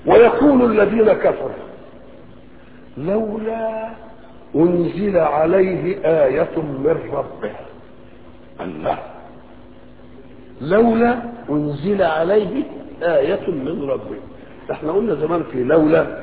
ويقول الذين كفروا لولا أنزل عليه آية من ربه الله لولا أنزل عليه آية من ربه احنا قلنا زمان في لولا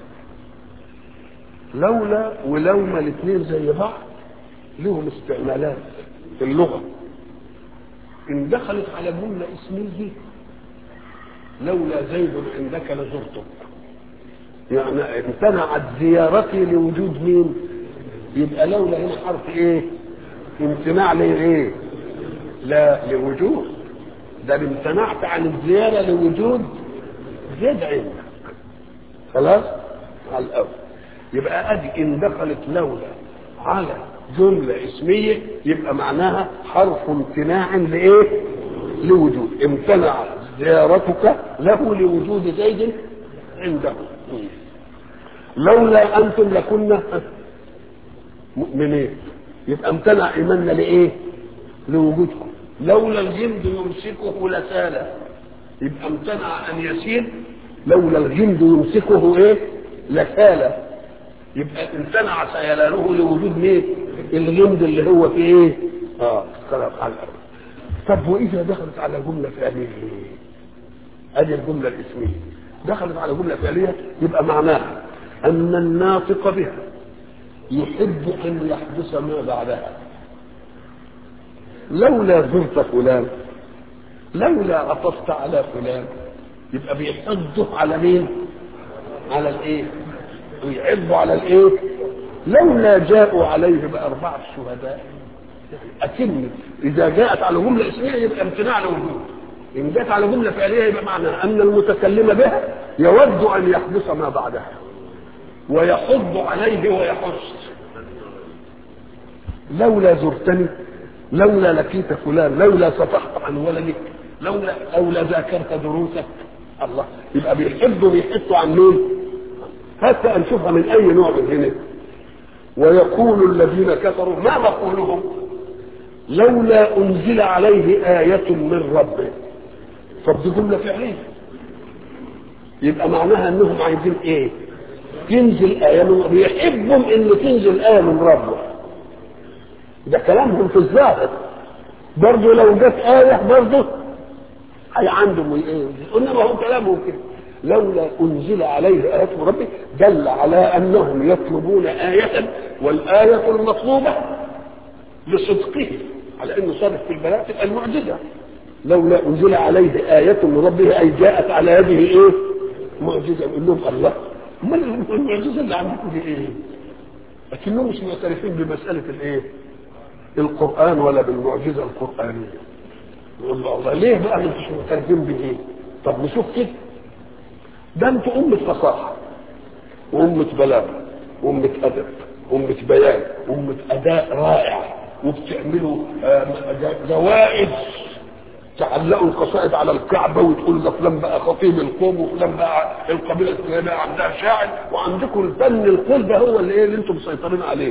لولا ولوما الاثنين زي بعض لهم استعمالات في اللغة إن دخلت على جملة اسمية لولا زيد عندك لزرتك يعني امتنعت زيارتي لوجود مين يبقى لولا هنا حرف ايه امتناع لايه لا لوجود ده امتنعت عن الزياره لوجود زيد عندك خلاص على الاول يبقى ادي ان دخلت لولا على جملة اسمية يبقى معناها حرف امتناع لإيه؟ لوجود امتنع زيارتك له لوجود زيد عنده لولا أنتم لكنا مؤمنين يبقى امتنع إيماننا لإيه؟ لوجودكم لولا الجند يمسكه لسال يبقى امتنع أن يسيل لولا الجند يمسكه إيه؟ لسال يبقى امتنع سيلاله لوجود مين؟ الجند اللي هو في ايه؟ اه خلاص على الارض. طب واذا دخلت على جمله فعليه؟ ادي الجمله الاسميه. دخلت على جمله فعليه يبقى معناها ان الناطق بها يحب ان يحدث ما بعدها. لولا زرت فلان لولا عطفت على فلان يبقى بيحضه على مين؟ على الايه؟ ويعضوا على الايه لولا جاءوا عليه بأربعة شهداء أتم إذا جاءت على جملة اسمية يبقى امتناع لوجود إن جاءت على جملة فعلية يبقى معناها أن المتكلم بها يود أن يحدث ما بعدها ويحض عليه ويحث لولا زرتني لولا لقيت فلان لولا صفحت عن ولدك لولا لولا ذاكرت دروسك الله يبقى بيحبوا بيحثوا عن مين؟ حتى نشوفها من اي نوع من هنا ويقول الذين كفروا ما مقولهم لولا انزل عليه آية من ربه طب دي جملة فعلية يبقى معناها انهم عايزين ايه تنزل آية من ربه يحبهم ان تنزل آية من ربه ده كلامهم في الظاهر برضه لو جت آية برضه هي عندهم ايه انما هو كلامهم كده لولا انزل عليه ايه من ربه دل على انهم يطلبون ايه والايه المطلوبه لصدقه على انه صادق في البلاء تبقى المعجزه لولا انزل عليه ايه من ربه اي جاءت على يده ايه معجزه يقول لهم الله امال المعجزه اللي عندكم دي ايه لكنهم مش معترفين بمساله الايه القران ولا بالمعجزه القرانيه يقول له الله ليه بقى ما انتش معترفين بايه طب نشوف كده ده انتوا أمة فصاحة وأمة بلاغة وأمة أدب وأمة بيان وأمة أداء رائع وبتعملوا جوائز تعلقوا القصائد على الكعبة وتقول ده فلان بقى خطيب القوم وفلان بقى القبيلة الفلانية عندها شاعر وعندكم الفن القول ده هو اللي ايه اللي انتم مسيطرين عليه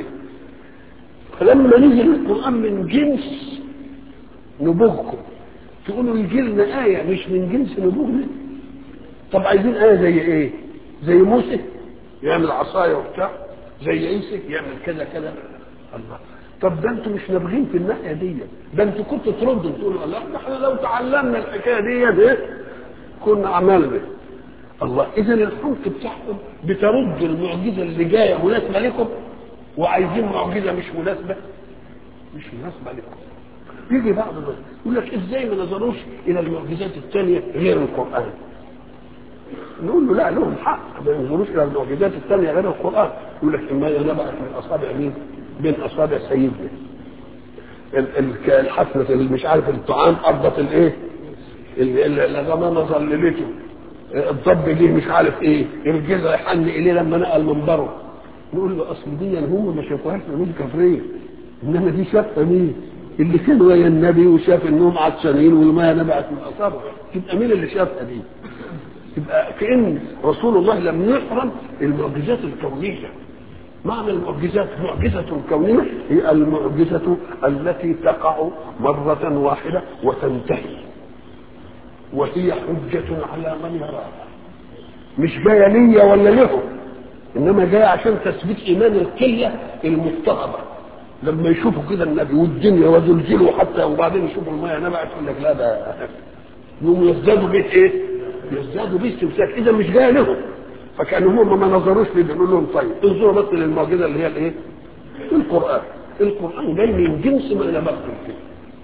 فلما نزل القرآن من جنس نبوغكم تقولوا يجي لنا آية مش من جنس نبوغنا طب عايزين آية زي إيه؟ زي موسى يعمل عصاية وبتاع زي عيسى يعمل كذا كذا الله طب ده انتوا مش نابغين في الناحية دي ده انتوا كنتوا تردوا تقولوا الله احنا لو تعلمنا الحكاية دي ده كنا عملنا الله إذا الحمق بتاعكم بترد المعجزة اللي جاية مناسبة لكم وعايزين معجزة مش مناسبة مش مناسبة لكم يجي بعض الناس يقول لك ازاي ما نظروش الى المعجزات الثانيه غير القران نقول له لا لهم حق ما ينظروش الى المعجزات الثانيه غير القران يقول لك اما نبعث من اصابع مين؟ بين اصابع سيدنا الحفنة اللي مش عارف الطعام قضت الايه؟ الغمامه ظللته الضب ليه مش عارف ايه الجزع يحن اليه لما نقل منبره نقول له اصل دي هم ما شافوهاش نقول كافرين انما دي شافها مين؟ اللي كان ويا النبي وشاف انهم عطشانين والميه نبعت من اصابعه تبقى مين اللي شافها دي؟ تبقى كان رسول الله لم يحرم المعجزات الكونيه معنى المعجزات معجزة كونية هي المعجزة التي تقع مرة واحدة وتنتهي وهي حجة على من يراها مش جايه ليا ولا لهم انما جايه عشان تثبيت ايمان القله المضطهده لما يشوفوا كده النبي والدنيا وزلزلوا حتى وبعدين يشوفوا الميه نبعت يقول لك لا ده يقوموا يزدادوا بيه ايه؟ يزدادوا بيه استمساك اذا مش جايه لهم فكانوا هم ما نظروش لي بيقولوا لهم طيب انظروا بس للمعجزه اللي هي الايه؟ القران القران جاي من جنس ما نبغتم فيه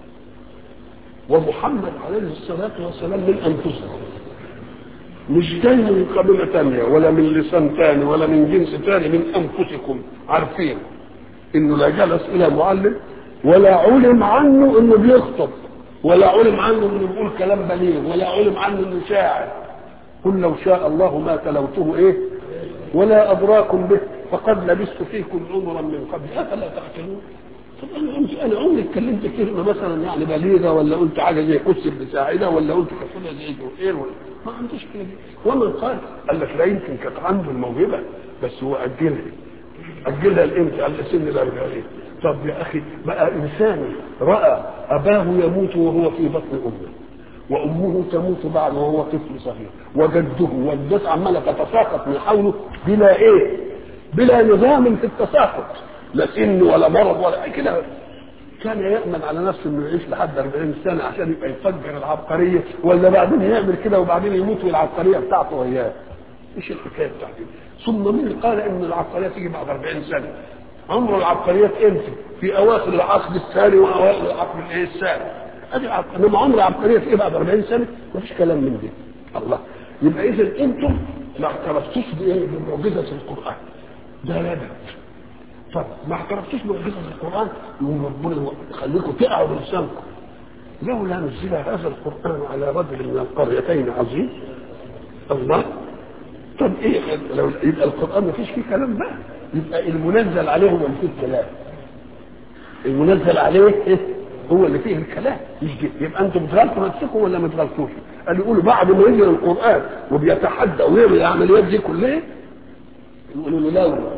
ومحمد عليه الصلاه والسلام من انفسكم مش جاي من قبيله ثانيه ولا من لسان ثاني ولا من جنس ثاني من انفسكم عارفين انه لا جلس الى معلم ولا علم عنه انه بيخطب ولا علم عنه انه بيقول كلام بليغ ولا علم عنه انه شاعر قل لو شاء الله ما تلوته ايه ولا ادراكم به فقد لبثت فيكم عمرا من قبل افلا تعقلون طب انا قلت انا عمري اتكلمت كلمه مثلا يعني بليغه ولا قلت حاجه زي قدس بساعده ولا قلت كفوله زي جوهير ولا ما عندوش كده ومن قال قال لك لا يمكن كانت عنده الموهبه بس هو اجلها اجلها لامتى على سن الاربعين طب يا اخي بقى انسان راى اباه يموت وهو في بطن امه وامه تموت بعد وهو طفل صغير وجده والناس عماله تتساقط من حوله بلا ايه بلا نظام في التساقط لا سن ولا مرض ولا كده كان يأمن على نفسه انه يعيش لحد 40 سنه عشان يبقى يفجر العبقريه ولا بعدين يعمل كده وبعدين يموت والعبقريه بتاعته وياه ايش الحكايه بتاعته ثم مين قال ان العبقريه تيجي بعد 40 سنه عمر العبقريات امتى في اواخر العقد الثاني واوائل العقد الايه الثاني ادي عبقريه انما عمر العبقريه ايه بعد 40 سنه مفيش كلام من دي الله يبقى اذا انتم ما اعترفتوش بايه بمعجزه القران ده لدى طب ما اعترفتوش بمعجزه القران يقوم ربنا يخليكم تقعوا بلسانكم لولا نزل هذا القران على رجل من القريتين عظيم الله طب ايه لو يبقى القران ما فيش فيه كلام بقى يبقى المنزل عليه هو اللي فيه الكلام المنزل عليه إيه؟ هو اللي فيه الكلام مش دي. يبقى انتم بتغلطوا نفسكم ولا ما تغلطوش قال يقولوا بعد ما ينزل القران وبيتحدى ويعمل العمليات دي كلها يقولوا له لولا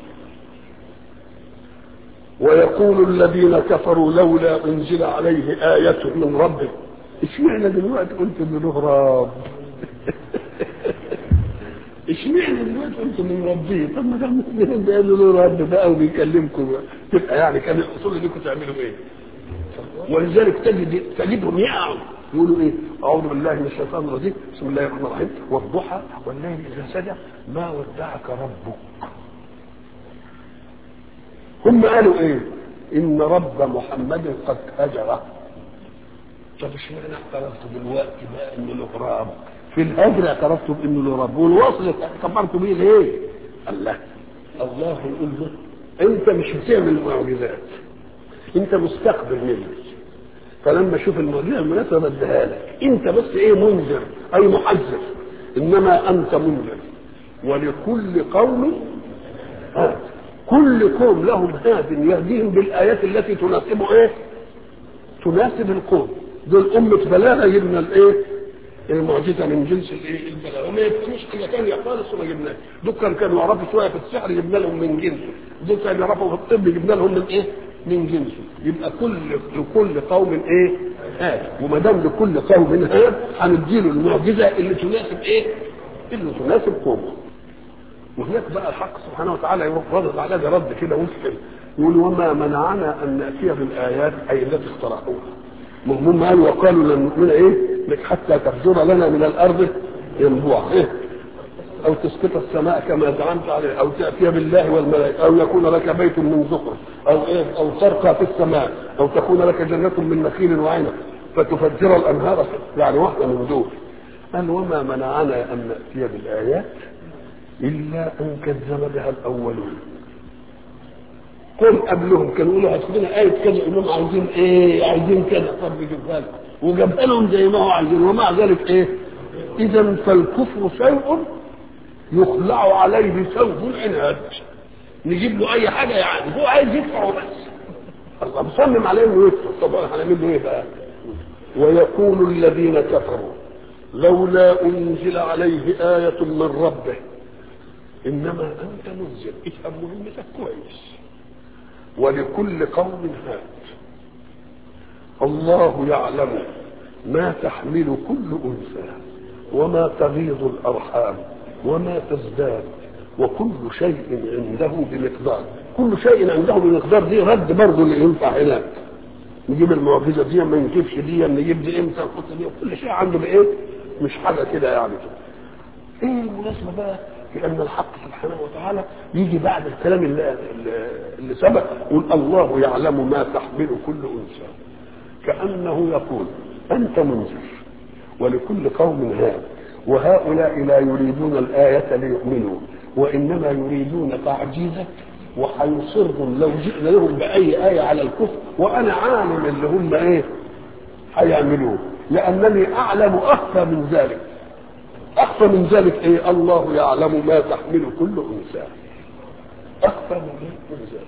ويقول الذين كفروا لولا انزل عليه آية من ربه اشمعنى دلوقتي قلت ان له رب اشمعنى دلوقتي قلت من ربي طب ما كان مسلمين بيقولوا له رب بقى وبيكلمكم بقى تبقى يعني كان الاصول انكم تعملوا ايه ولذلك تجد تجدهم يقعوا يقولوا ايه اعوذ بالله من الشيطان الرجيم بسم الله الرحمن الرحيم والضحى والليل اذا سجى ما ودعك ربك هم قالوا ايه ان رب محمد قد هجره طب اشمعنى اعترفت دلوقتي بقى انه له رب في الهجر اعترفت بانه له رب والوصل كبرت بيه ليه الله الله يقول له انت مش بتعمل معجزات انت مستقبل مني فلما اشوف المعجزه المناسبه بديها لك انت بس ايه منذر اي محذر انما انت منذر ولكل قوم هاد كل قوم لهم هاد يهديهم بالايات التي تناسب ايه تناسب القوم دول أمة بلاغة جبنا الإيه؟ المعجزة من جنس الإيه؟ البلاغة وما يفهموش حاجة ثانية خالص وما جبناها دول كانوا كانوا يعرفوا شوية في السحر جبنا لهم من جنسه دول كانوا يعرفوا في الطب جبنا لهم من إيه؟ من جنسه يبقى كل لكل قوم إيه؟ هاد وما دام لكل قوم هاد هنديله المعجزة اللي تناسب إيه؟ اللي تناسب قومه وهناك بقى الحق سبحانه وتعالى يروح رد على ده رد كده وفق يقول وما منعنا ان ناتي بالايات اي التي اخترعوها هم قالوا وقالوا لن نؤمن ايه لك حتى تفجر لنا من الارض ينبوع ايه او تسقط السماء كما زعمت عليه او تاتي بالله والملائكه او يكون لك بيت من زخرف او ايه او ترقى في السماء او تكون لك جنه من نخيل وعنب فتفجر الانهار يعني واحده من دول قال وما منعنا ان ناتي بالايات الا ان كذب بها الاولون قل قبلهم كانوا يقولوا هات لنا آية كذا يقول لهم عايزين إيه؟ عايزين كذا طب يجيبها لهم وجابها لهم زي ما هو عايزين ومع ذلك إيه؟ إذا فالكفر شيء يخلع عليه ثوب العناد نجيب له أي حاجة يعني هو عايز يدفع بس الله مصمم عليه إنه يدفع طبعا هنعمل له إيه بقى؟ ويقول الذين كفروا لولا أنزل عليه آية من ربه إنما أنت منزل افهم مهمتك كويس ولكل قوم هاد الله يعلم ما تحمل كل انثى وما تغيض الارحام وما تزداد وكل شيء عنده بمقدار كل شيء عنده بمقدار دي رد برضه اللي ينفع هناك نجيب المعجزه دي ما نجيبش دي نجيب دي امتى نحط دي كل شيء عنده بايه مش حاجه كده يعني كده ايه المناسبه بقى في ان الحق سبحانه وتعالى يجي بعد الكلام اللي, اللي سبق يقول الله يعلم ما تحمل كل انثى كانه يقول انت منذر ولكل قوم هاد وهؤلاء لا يريدون الآية ليؤمنوا وإنما يريدون تعجيزك وهيصروا لو جئنا لهم بأي آية على الكفر وأنا عالم اللي هم إيه هيعملوه لأنني أعلم أخفى من ذلك أخفى من ذلك إيه الله يعلم ما تحمل كل أنثى أخفى من ذلك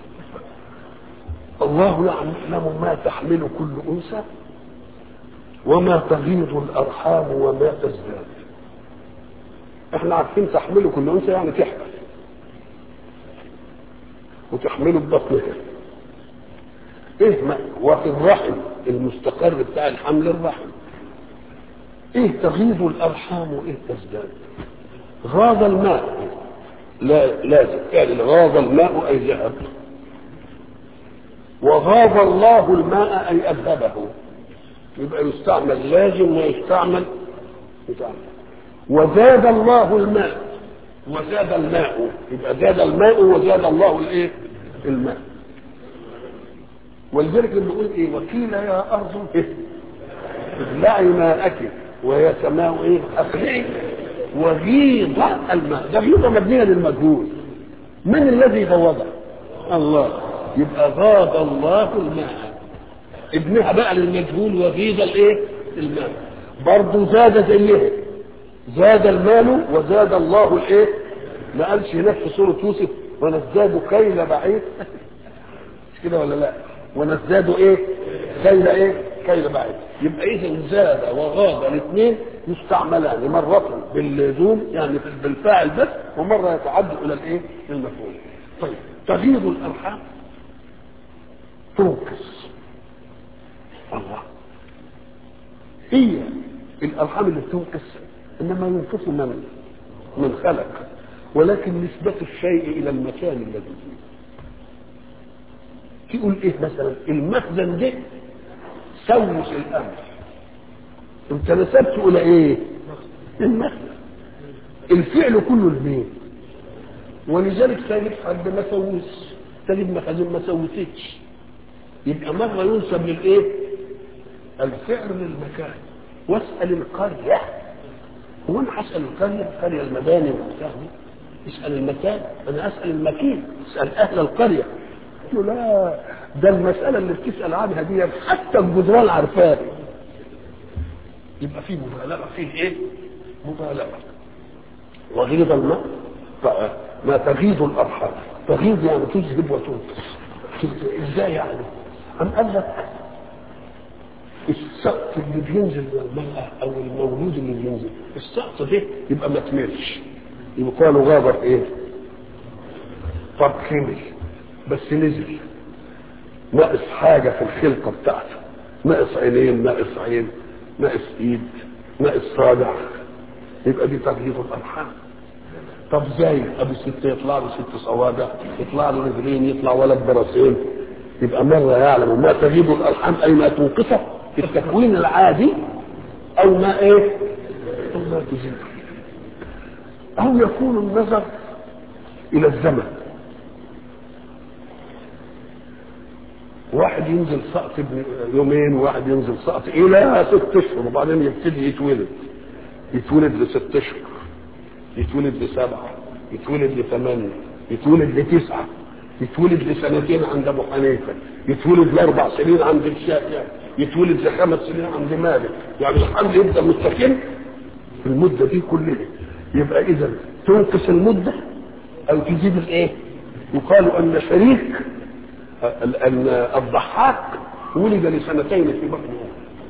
الله يعلم ما تحمل كل أنثى وما تغيض الأرحام وما تزداد احنا عارفين تحمله كل انثى يعني تحمل وتحمله ببطنها ايه ما وفي الرحم المستقر بتاع الحمل الرحم ايه تغيض الارحام وايه تزداد غاض الماء لا لازم يعني غاض الماء اي ذهب وغاض الله الماء اي اذهبه يبقى يستعمل لازم ويستعمل يستعمل وزاد الله الماء وزاد الماء يبقى زاد الماء وزاد الله الايه الماء ولذلك لما يقول ايه وقيل يا ارض إيه؟ ابلعي ماءك ويا سماء ايه اقلعي وغيض الماء ده غيض مبنيه للمجهول من الذي غوضه الله يبقى غاض الله الماء ابنها بقى للمجهول وغيض الايه الماء برضه زاد زيه زاد المال وزاد الله الايه ما قالش هناك في سوره يوسف ونزداد كيل بعيد مش كده ولا لا ونزداد ايه كيل ايه كيل بعيد يبقى اذا زاد وغاب الاثنين يستعملان مرة باللزوم يعني بالفاعل بس ومرة يتعدى الى الايه المفعول طيب تغيض الارحام تنقص الله هي الارحام اللي بتنقص انما ينقص من من خلق ولكن نسبة الشيء الى المكان الذي فيه تقول ايه مثلا المخزن ده سوس الامر انت نسبته الى ايه المخزن الفعل كله البيت ولذلك تجد حد ما سوس تجد مخازن ما سوستش يبقى مرة ينسب للايه الفعل للمكان واسأل القرية هو انا هسأل القرية القرية المباني والبتاع دي اسأل المكان انا اسأل المكين اسأل اهل القرية له لا ده المسألة اللي بتسأل عنها دي حتى الجدران عارفاها يبقى في مبالغة فيه ايه مبالغة وغيض الماء ما تغيض الارحام تغيض يعني تذهب وتنقص ازاي يعني ام قال لك السقط اللي بينزل للمرأة أو المولود اللي بينزل السقط ده يبقى ما تملش يبقى له غابر إيه؟ طب كمل بس نزل ناقص حاجة في الخلقة بتاعته ناقص عينين ناقص عين ناقص إيد ناقص صابع يبقى دي تغيير الأرحام طب زي أبو ست يطلع له ست صوابع يطلع له رجلين يطلع ولد براسين يبقى مرة يعلم ما تغيب الأرحام أي ما تنقصه في التكوين العادي او ما ايه او ما تزيد او يكون النظر الى الزمن واحد ينزل سقط يومين وواحد ينزل سقط الى ست اشهر وبعدين يبتدي يتولد يتولد لست اشهر يتولد لسبعه يتولد لثمانيه يتولد لتسعه يتولد لسنتين عند ابو حنيفه يتولد لاربع سنين عند الشافعي يتولد لخمس سنين عند مالك يعني الحمل يبدا مستقل في المده دي كلها يبقى اذا تنقص المده او تزيد الايه يقال ان شريك ان الضحاك ولد لسنتين في بطن امه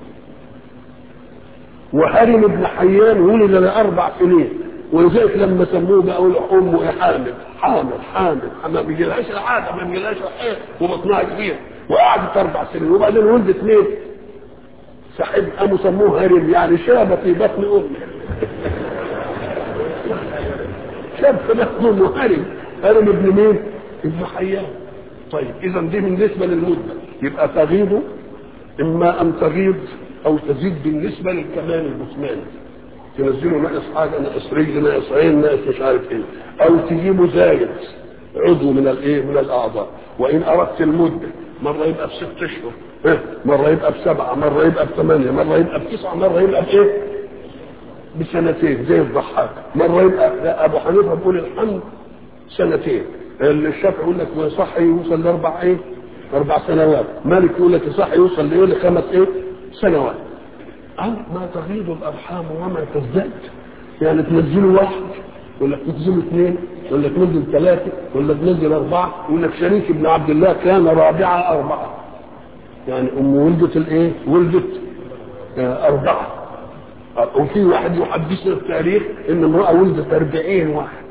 وهرم بن حيان ولد لاربع سنين ولذلك لما سموه بقى امه حامل حامل حامل ما بيجيلهاش العاده ما بيجيلهاش الحيض وبطنها كبير وقعدت اربع سنين وبعدين ولدت اثنين صاحب قاموا سموه هرم يعني شاب في بطن امه شاب مخدوم وهرم هرم ابن مين؟ ابن حيان طيب اذا دي بالنسبه للمده يبقى تغيض اما ان تغيض او تزيد بالنسبه للكمال الجسماني تنزله ناقص حاجه ناقص رجل ناقص عين ناقص مش عارف ايه او تجيبه زايد عضو من الايه من الاعضاء وان اردت المده مره يبقى بست اشهر إيه؟ مره يبقى بسبعه مره يبقى بثمانيه مره يبقى بتسعه مره يبقى بايه؟ بسنتين زي الضحاك مره يبقى لا ابو حنيفه بيقول الحمد سنتين الشافعي يقول لك ما يصح يوصل لاربع ايه؟ اربع سنوات مالك يقول لك يصح يوصل لايه لخمس ايه؟ سنوات او ما تغيض الارحام وما تزداد يعني تنزلوا واحد ولا تنزلوا اثنين ولا تنزل ثلاثه ولا تنزل اربعه يقول لك شريك ابن عبد الله كان رابعه اربعه يعني ام ولدت الايه؟ ولدت آه اربعه وفي واحد يحدثنا التاريخ ان امراه ولدت 40 واحد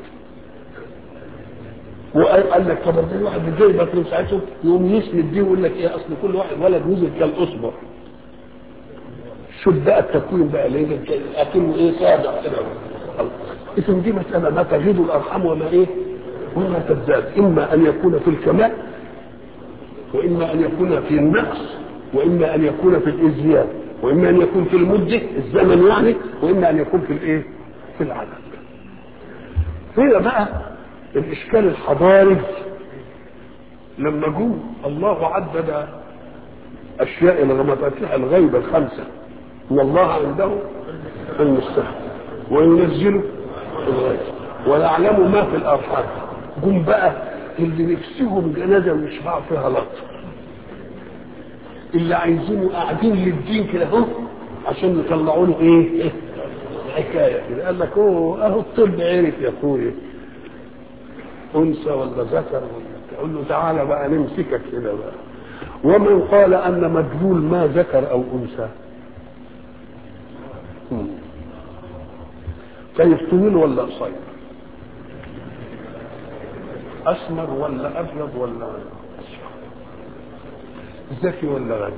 وقال لك طب ازاي واحد ازاي بطل ساعته يقوم يسند دي ويقول لك ايه اصل كل واحد ولد نزل كالاصبع شوف بقى التكوين بقى اللي اكنه ايه صادع كده اذا دي مساله ما تغيض الارحام وما ايه وما تزداد اما ان يكون في الكمال واما ان يكون في النقص واما ان يكون في الازياد واما ان يكون في المده الزمن يعني واما ان يكون في الايه في العدد هنا بقى الاشكال الحضاري لما جم الله عدد اشياء مفاتيح الغيب الخمسه ان الله عنده المستحق وينزل الغيب ويعلم ما في الارحام جم بقى اللي نفسهم جنازه ويشفعوا فيها لطف اللي عايزينه قاعدين للدين كده اهو عشان يطلعوا له ايه؟ إيه؟ حكايه كده قال لك اوه اهو الطب عرف يا اخويا انثى ولا ذكر ولا تقول له تعالى بقى نمسكك كده بقى ومن قال ان مجهول ما ذكر او انثى طيب طويل ولا قصير اسمر ولا ابيض ولا ذكي ولا غني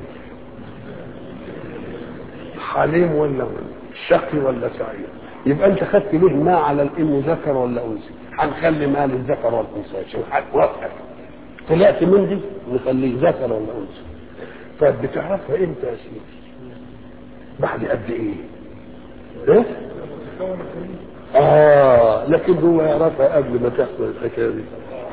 حليم ولا شقي ولا سعيد يبقى انت خدت ليه ما على الام ذكر ولا انثى هنخلي ما للذكر والانثى شوف واضحه طلعت من دي نخليه ذكر ولا انثى طيب بتعرفها امتى يا سيدي بعد قد ايه ايه اه لكن هو يعرفها قبل ما تحصل الحكايه دي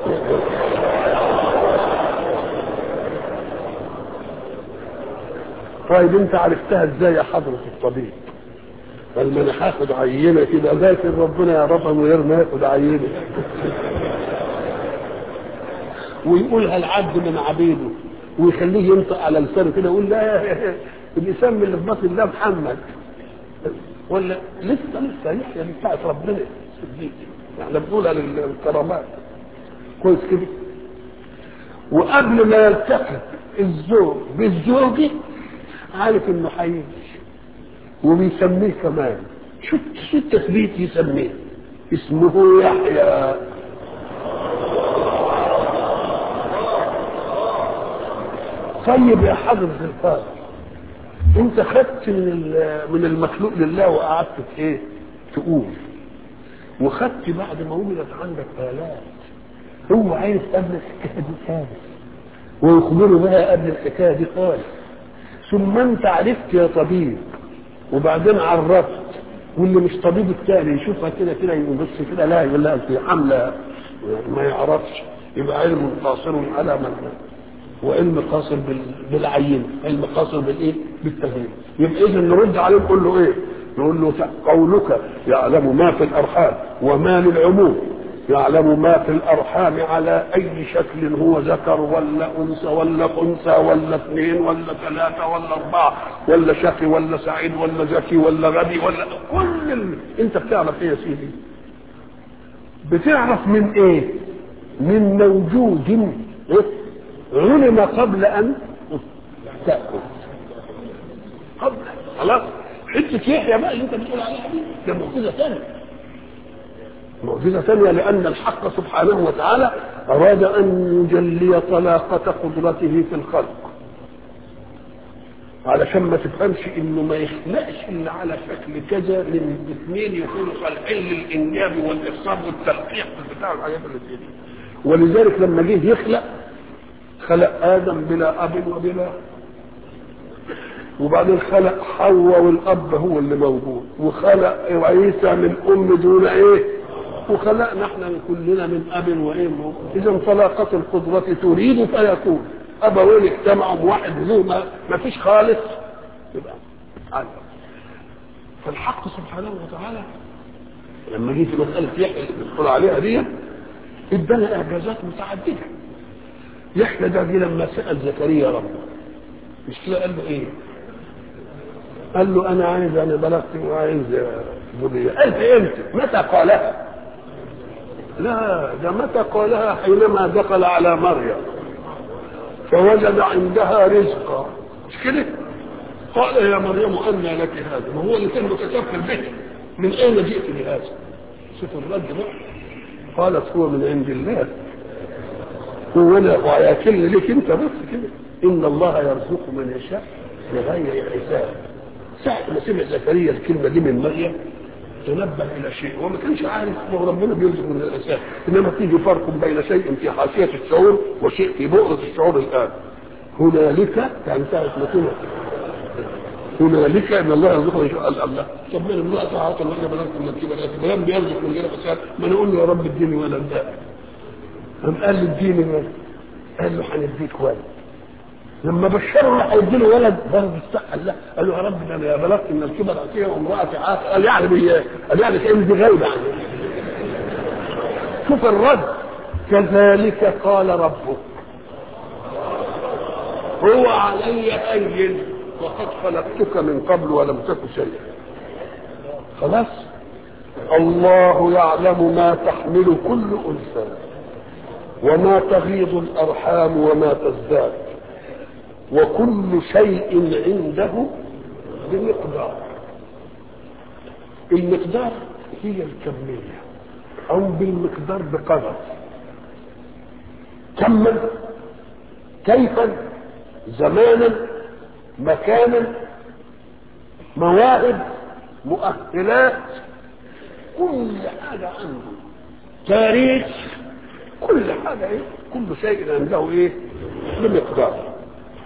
طيب انت عرفتها ازاي يا حضرة الطبيب قال ما انا هاخد عينه كده ذاكر ربنا يعرفها من غير ما ياخد عينه ويقولها العبد من عبيده ويخليه ينطق على لسانه كده يقول لا الاسم اللي في بطن الله محمد ولا لسه لسه يحيى دي بتاعت ربنا صديق احنا بنقولها للكرامات كويس كده وقبل ما يلتقي الزوج بالزوجة عارف انه هيجي وبيسميه كمان شو شو التثبيت يسميه اسمه يحيى طيب يا حضرة الفاضل انت خدت من من المخلوق لله وقعدت في ايه تقول وخدت بعد ما ولدت عندك آلات هو عايز قبل الحكايه دي خالص ويخبره بها قبل الحكايه دي خالص ثم انت عرفت يا طبيب وبعدين عرفت واللي مش طبيب التاني يشوفها كده كده يبص كده لا يقول لها في حمله ما يعرفش يبقى علم قاصر على من وعلم قاصر بالعين علم قاصر بالايه بالتغيير يبقى اذا نرد عليه نقول له ايه نقول له قولك يعلم ما في الارحام وما للعموم يعلم ما في الارحام على اي شكل هو ذكر ولا انثى ولا خنثى ولا اثنين ولا ثلاثه ولا اربعه ولا شقي ولا سعيد ولا ذكي ولا غبي ولا كل ال... انت بتعرف ايه يا سيدي؟ بتعرف من ايه؟ من موجود إيه؟ علم قبل ان تاكل قبل خلاص حته يحيى بقى اللي انت بتقول عليها دي ده معجزه ثانيه معجزه ثانيه لان الحق سبحانه وتعالى اراد ان يجلي طلاقه قدرته في الخلق علشان ما تفهمش انه ما يخلقش الا على شكل كذا من اثنين يكونوا صالحين للانجاب والاخصاب والتلقيح بتاع الحاجات اللي زي دي ولذلك لما جه يخلق خلق ادم بلا اب وبلا وبعدين خلق حواء والاب هو اللي موجود وخلق عيسى من ام دون ايه وخلقنا احنا كلنا من اب وايه اذا طلاقه القدره تريد فيكون ابوين اجتمعوا بواحد له ما, ما فيش خالص يبقى عادي فالحق سبحانه وتعالى لما جه في مساله يحيى اللي بنقول عليها دي ادانا اعجازات متعدده يحيى ده دي لما سال زكريا ربه مش كده قال له ايه؟ قال له انا عايز انا بلغت وعايز ذريه قال امتى؟ متى قالها؟ لا ده متى قالها حينما دخل على مريم فوجد عندها رزقا مش كده؟ قال يا مريم أنى لك هذا ما هو اللي كان كتب في البيت من أين جئت بهذا؟ شوف الرد بقى قالت هو من عند الله هو انا وياكل لك انت بس كده ان الله يرزق من يشاء بغير حساب ساعة ما سمع زكريا الكلمة دي من مريم تنبه إلى شيء هو ما كانش عارف هو ربنا بيرزق من الأساس إنما تيجي فرق بين شيء في حاشية الشعور وشيء في بؤرة الشعور الآن هنالك يعني ساعة ما سمع هنالك ان الله يرزقنا ان شاء الله الله طب من امرأة عاطل وانا بلغت من الكبر فلان بيرزق من غير حساب ما انا اقول له يا رب اديني ولد ده قام قال لي اديني ولد قال له هنديك ولد لما بشره هيدي له ولد برضه قال لا قال له يا رب ده انا بلغت من الكبر اتيه وامرأتي عاقل قال يعني بيه قال يعني كان دي غايبه عني شوف الرد كذلك قال ربك هو علي هين وقد خلقتك من قبل ولم تك شيئا خلاص الله يعلم ما تحمل كل انثى وما تغيض الارحام وما تزداد وكل شيء عنده بمقدار المقدار هي الكمية أو بالمقدار بقدر كما كيفا زمانا مكانا مواهب مؤهلات كل حاجة عنده تاريخ كل حاجة ايه كل شيء عنده ايه بمقدار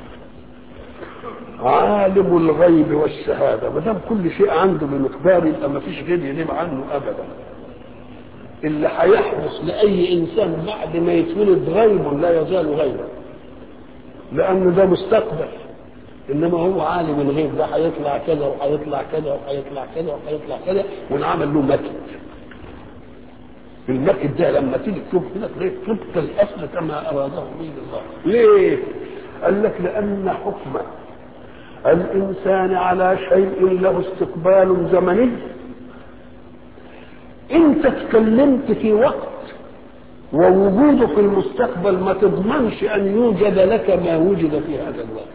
عالم الغيب والشهادة ما دام كل شيء عنده بمقدار يبقى ما فيش غير يغيب عنه أبدا اللي هيحدث لأي إنسان بعد ما يتولد غيب لا يزال غيبا لأن ده مستقبل إنما هو عالم الغيب ده هيطلع كذا وهيطلع كذا وهيطلع كذا وهيطلع كذا ونعمل له مكد المكد ده لما تيجي تشوف كده تلاقيه طبق الأصل كما أراده به الله ليه؟ قال لك لأن حكمه الانسان على شيء له استقبال زمني انت تكلمت في وقت ووجوده في المستقبل ما تضمنش ان يوجد لك ما وجد في هذا الوقت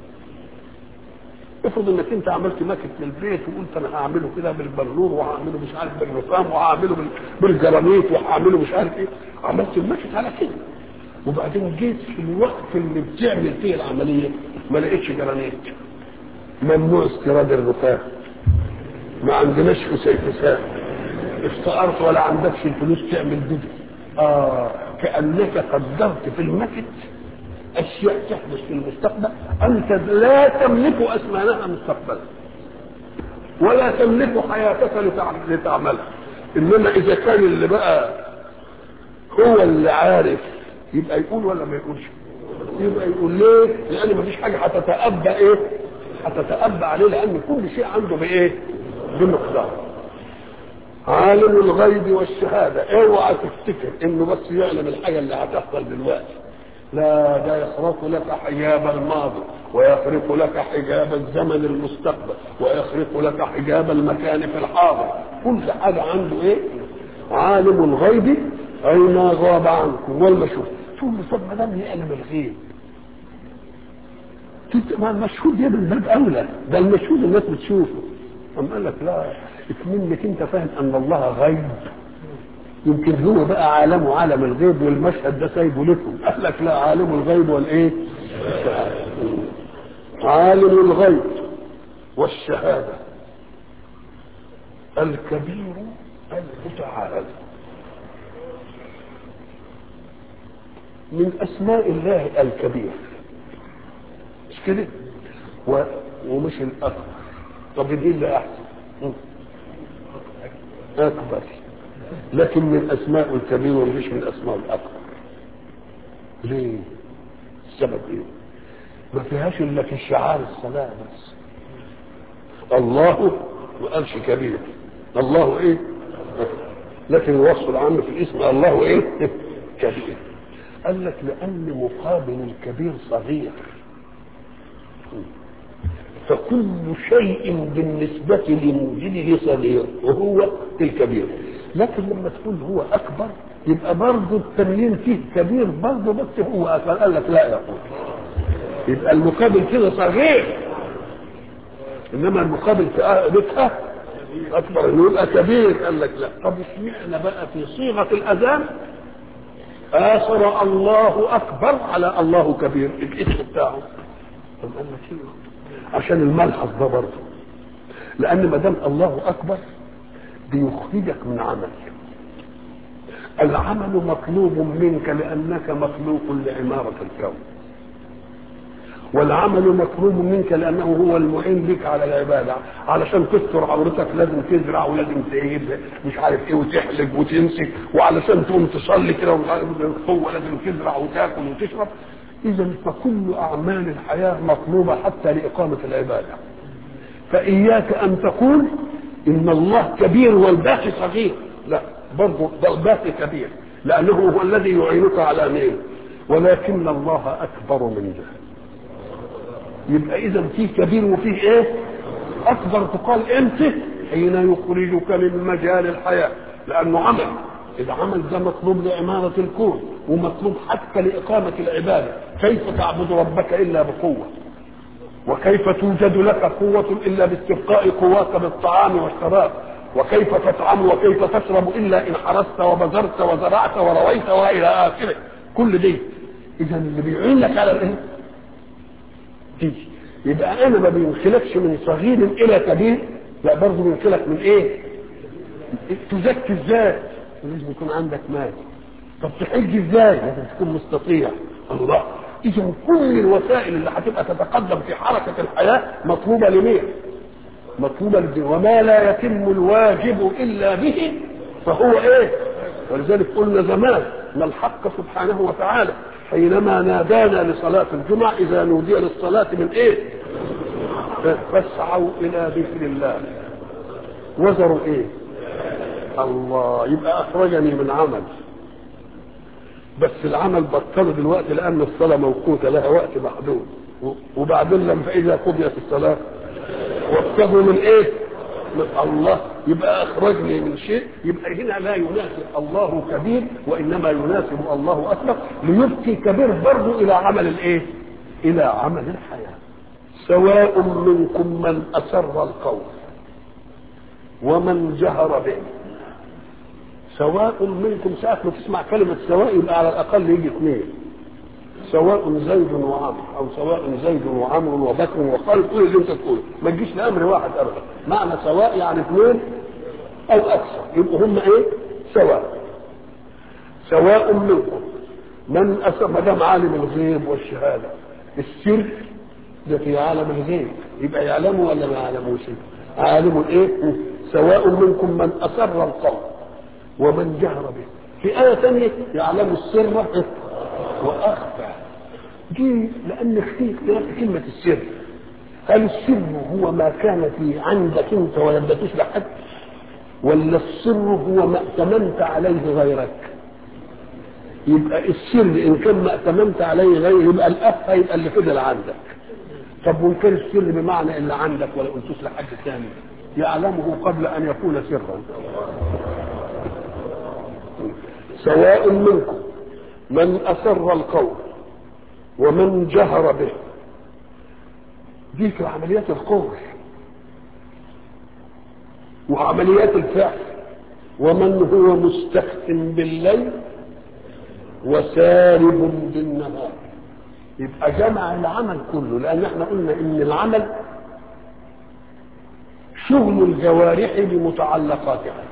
افرض انك انت عملت ماكت للبيت وقلت انا هعمله كده بالبلور وهعمله مش عارف بالرخام وهعمله بالجرانيت وهعمله مش عارف ايه عملت الماكت على كده وبعدين جيت في الوقت اللي بتعمل فيه العمليه ما لقيتش جرانيت ممنوع استيراد الرفاه ما عندناش حساب افتقرت ولا عندكش الفلوس تعمل بدل اه كانك قدرت في المكت اشياء تحدث في المستقبل انت لا تملك اثمانها مستقبلا ولا تملك حياتك لتعملها انما اذا كان اللي بقى هو اللي عارف يبقى يقول ولا ما يقولش يبقى يقول ليه لان مفيش حاجه هتتأبى ايه هتتأبى عليه لأن كل شيء عنده بإيه؟ بمقدار. عالم الغيب والشهادة، اوعى تفتكر إنه بس يعلم الحاجة اللي هتحصل دلوقتي. لا ده يخرق لك حجاب الماضي ويخرق لك حجاب الزمن المستقبل ويخرق لك حجاب المكان في الحاضر كل حاجة عنده ايه عالم الغيب اي ما غاب عنكم والمشهود تقول له طب ما دام يعلم الغيب ما المشهود ده من باب اولى ده المشهود الناس بتشوفه أم قال لك لا منك انت فاهم ان الله غيب يمكن هو بقى عالمه عالم الغيب والمشهد ده سايبه لكم قال لك لا عالم الغيب والايه عالم الغيب والشهادة الكبير المتعال من أسماء الله الكبير مش كده و... ومش الأكبر طب ايه اللي أحسن أكبر لكن من أسماء الكبير ومش من أسماء الأكبر ليه السبب ايه ما فيهاش الا في الشعار الصلاه بس الله ما قالش كبير الله ايه لكن الوصف العام في الاسم الله ايه كبير قال لك لان مقابل الكبير صغير فكل شيء بالنسبة لموجده صغير وهو الكبير لكن لما تقول هو أكبر يبقى برضه التمييز فيه كبير برضه بس هو أكبر قال لك لا يقول يبقى المقابل كده صغير انما المقابل في بيتها اكبر انه يبقى كبير قال لك لا طب اشمعنى بقى في صيغه الاذان اثر الله اكبر على الله كبير الاسم بتاعه طب قال لك ايه عشان الملحظ ده برضه لان ما دام الله اكبر بيخرجك من عمل العمل مطلوب منك لانك مخلوق لعماره الكون والعمل مطلوب منك لانه هو المعين بك على العباده علشان تستر عورتك لازم تزرع ولازم تعيب مش عارف ايه وتحلق وتمسك وعلشان تقوم تصلي كده هو لازم تزرع وتاكل وتشرب اذا فكل اعمال الحياه مطلوبه حتى لاقامه العباده فاياك ان تقول ان الله كبير والباقي صغير لا برضه ده الباقي كبير لانه هو الذي يعينك على مين ولكن الله اكبر من ذلك يبقى اذا فيه كبير وفيه ايه اكبر تقال امتى حين يخرجك من مجال الحياه لانه عمل العمل ده مطلوب لعمارة الكون ومطلوب حتى لإقامة العبادة كيف تعبد ربك إلا بقوة وكيف توجد لك قوة إلا باستبقاء قواك بالطعام والشراب وكيف تطعم وكيف تشرب إلا إن حرست وبذرت وزرعت ورويت وإلى آخره كل دي إذا اللي بيعينك على الإيه؟ تيجي يبقى انا ما بينخلكش من صغير الى كبير لا برضه بينخلك من ايه تزكي ازاي لازم يكون عندك مال طب تحج ازاي لازم تكون مستطيع الله اذا كل الوسائل اللي هتبقى تتقدم في حركه الحياه مطلوبه لمين مطلوبه لدين وما لا يتم الواجب الا به فهو ايه ولذلك قلنا زمان ان الحق سبحانه وتعالى حينما نادانا لصلاة الجمعة إذا نودي للصلاة من إيه؟ فاسعوا إلى ذكر الله وزروا إيه؟ الله يبقى أخرجني من عمل بس العمل بطله دلوقتي لأن الصلاة موقوتة لها وقت محدود وبعدين لما فإذا قضيت الصلاة وابتغوا من إيه؟ من الله يبقى اخرجني من شيء يبقى هنا لا يناسب الله كبير وانما يناسب الله اكبر ليبقي كبير برضه الى عمل الايه؟ الى عمل الحياه. سواء منكم من اسر القول ومن جهر به. سواء منكم ساعة ما تسمع كلمة سواء يبقى على الأقل يجي اثنين. سواء زيد وعمرو او سواء زيد وعمرو وبكر وخالد كل اللي انت تقوله ما تجيش لامر واحد ابدا معنى سواء يعني اثنين او اكثر يبقوا هم ايه سواء سواء منكم من أسر ما دام عالم الغيب والشهاده السر ده في عالم الغيب يبقى يعلمه ولا ما يعلموش عالم ايه سواء منكم من اسر القول ومن جهر به في آية ثانية يعلم السر وأخفى دي لأن في اختلاف كلمة السر هل السر هو ما كان في عندك أنت ولم تدوش لحد ولا السر هو ما ائتمنت عليه غيرك يبقى السر إن كان ما ائتمنت عليه غيرك يبقى الأخفى يبقى اللي فضل عندك طب وإن كان السر بمعنى اللي عندك ولا قلتوش لحد ثاني يعلمه قبل أن يكون سرا سواء منكم من أسر القول ومن جهر به دي في عمليات القول وعمليات الفعل ومن هو مستخف بالليل وسارب بالنهار يبقى جمع العمل كله لان احنا قلنا ان العمل شغل الجوارح بمتعلقاتها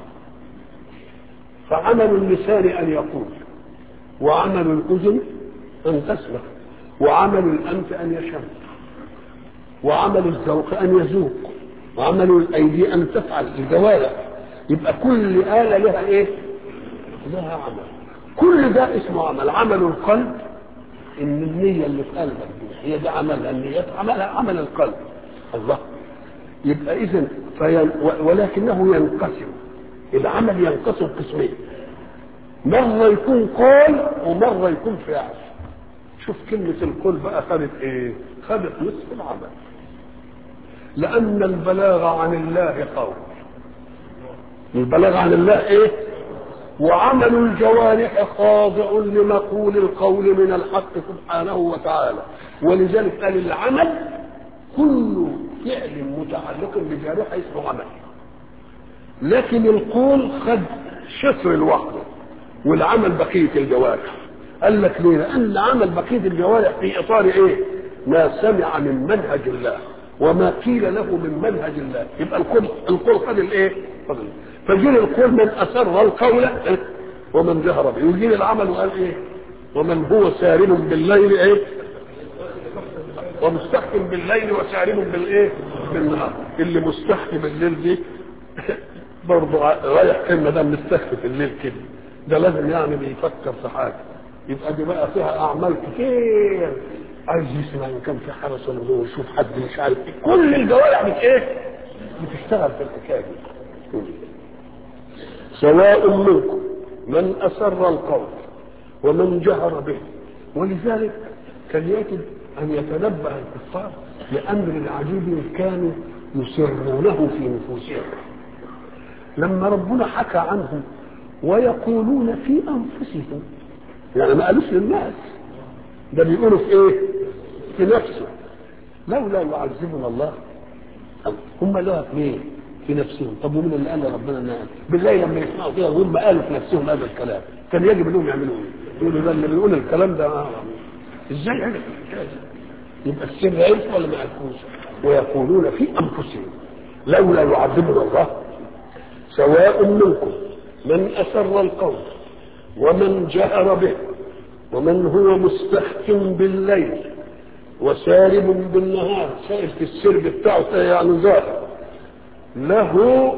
فعمل اللسان ان يقول وعمل الاذن ان تسمع وعمل الانف ان يشم وعمل الذوق ان يذوق وعمل الايدي ان تفعل الجوارح يبقى كل آلة لها ايه؟ لها عمل كل ده اسمه عمل عمل القلب ان النية اللي في قلبك دي هي دي عملها النية عملها عمل القلب الله يبقى اذا فين ولكنه ينقسم العمل ينقسم قسمين مرة يكون قول ومرة يكون فعل شوف كلمة القول بقى خدت ايه؟ خدت نصف العمل لأن البلاغ عن الله قول البلاغ عن الله ايه؟ وعمل الجوارح خاضع لمقول القول من الحق سبحانه وتعالى ولذلك قال العمل كل فعل متعلق بجارحه اسمه عمل لكن القول خد شطر لوحده والعمل بقيه الجوارح قال لك ليه؟ لان عمل بقيه الجوارح في اطار ايه؟ ما سمع من منهج الله وما قيل له من منهج الله يبقى القول القول خد الايه؟ خد فجيل القول من اسر القول ومن جهر به ويجيل العمل وقال ايه؟ ومن هو سارب بالليل ايه؟ ومستحكم بالليل وسارب بالايه؟ بالنهار اللي مستحكم بالليل دي برضه رايح كلمه ده مستخفي في الليل كده ده لازم يعني بيفكر في حاجه يبقى دي بقى فيها اعمال كتير عايز يسمع ان كان في حرس ولا هو يشوف حد مش عارف ايه كل الجوارح بت ايه؟ بتشتغل في الحكايه دي سواء منكم من اسر القول ومن جهر به ولذلك كان يجب ان يتنبه الكفار لامر عجيب كانوا يسرونه في نفوسهم لما ربنا حكى عنهم ويقولون في انفسهم يعني ما قالوش للناس ده بيقولوا في ايه في نفسه لولا يعذبنا الله هم لها في ايه في نفسهم طب ومين اللي قال ربنا نعم بالله لما يسمعوا كده وهم قالوا في نفسهم هذا الكلام كان يجب انهم يعملوا ايه يقولوا ده اللي بيقول الكلام ده آه. ازاي عرف يبقى السر عرف ولا ما عرفوش ويقولون في انفسهم لولا يعذبنا الله سواء منكم من اسر القول ومن جهر به ومن هو مستحكم بالليل وسالب بالنهار سائل في السرب بتاعه يعني ظاهر له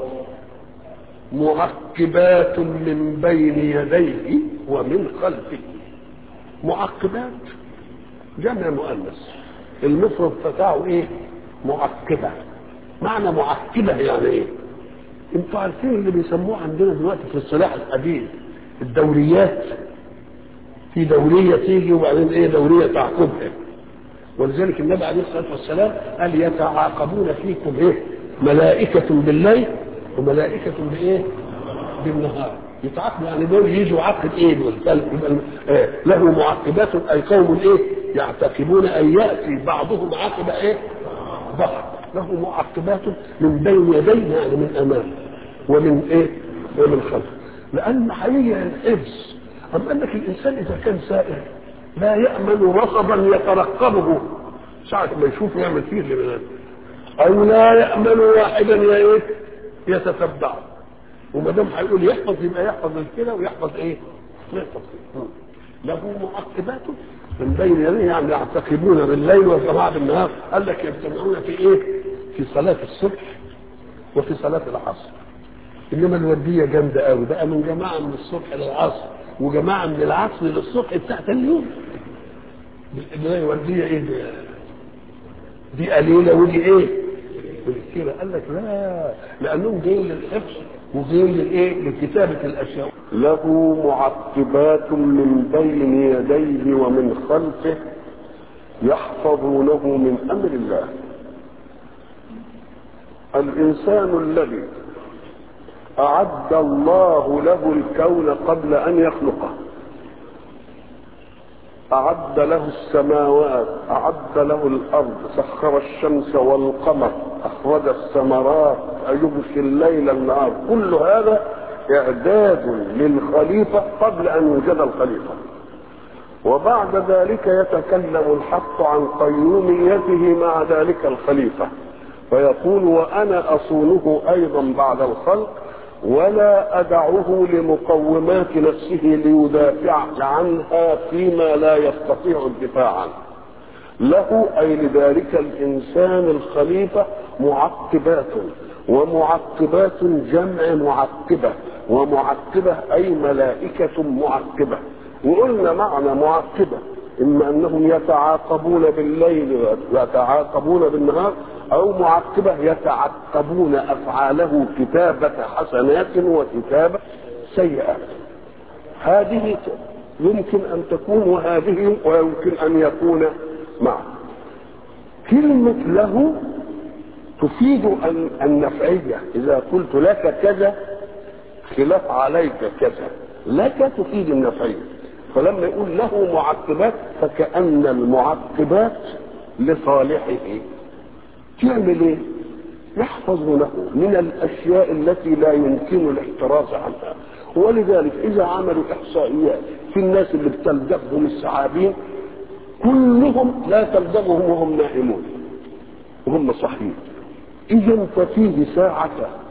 معقبات من بين يديه ومن خلفه معقبات جمع مؤنث المفرد بتاعه ايه معقبه معنى معقبه يعني ايه انتوا عارفين اللي بيسموه عندنا دلوقتي في الصلاح الحديث الدوريات في دورية تيجي وبعدين ايه دورية تعقبها ولذلك النبي عليه الصلاة والسلام قال يتعاقبون فيكم ايه ملائكة بالليل وملائكة بايه بالنهار يتعاقبوا يعني دول يجوا عقد ايه دول آه له معقبات اي قوم ايه يعتقبون ان ياتي بعضهم عقب ايه بعض له معقبات من بين يديه يعني من امامه ومن ايه ومن خلفه لان حقيقه الحفظ أم قال لك الإنسان إذا كان سائر لا يأمن رصبا يترقبه ساعة ما يشوف يعمل فيه اللي من أو لا يأمن واحدا إيه يتتبعه وما دام هيقول يحفظ يبقى يحفظ كده ويحفظ إيه؟ يحفظ كده له معقبات من بين يديه يعني يعتقبون بالليل والجماعة بالنهار قال لك يجتمعون في إيه؟ في صلاة الصبح وفي صلاة العصر إنما الوردية جامدة قوي بقى من جماعة من الصبح للعصر وجماعه من العصر للصبح بتاعت اليوم دي ورديه ايه دي دي قليله ودي ايه كده قال لك لا لانهم جايين للحفظ وجايين للايه لكتابه الاشياء له معقبات من بين يديه ومن خلفه يحفظونه من امر الله الانسان الذي أعد الله له الكون قبل أن يخلقه أعد له السماوات أعد له الأرض سخر الشمس والقمر أخرج الثمرات يغشي الليل النهار كل هذا إعداد للخليفة قبل أن يوجد الخليفة وبعد ذلك يتكلم الحق عن قيوميته مع ذلك الخليفة فيقول وأنا أصونه أيضا بعد الخلق ولا أدعه لمقومات نفسه ليدافع عنها فيما لا يستطيع الدفاع عنه له أي لذلك الإنسان الخليفة معقبات ومعقبات جمع معقبة ومعقبة أي ملائكة معقبة وقلنا معنى معقبة إما أنهم يتعاقبون بالليل ويتعاقبون بالنهار أو معقبة يتعقبون أفعاله كتابة حسنات وكتابة سيئات هذه يمكن أن تكون وهذه ويمكن أن يكون معه كلمة له تفيد النفعية إذا قلت لك كذا خلاف عليك كذا لك تفيد النفعية فلما يقول له معقبات فكأن المعقبات لصالحه تعمل ايه؟ يحفظ له من الاشياء التي لا يمكن الاحتراز عنها ولذلك اذا عملوا احصائيات في الناس اللي بتلدغهم الثعابين كلهم لا تلدغهم وهم نائمون وهم صحيين اذا ففيه ساعه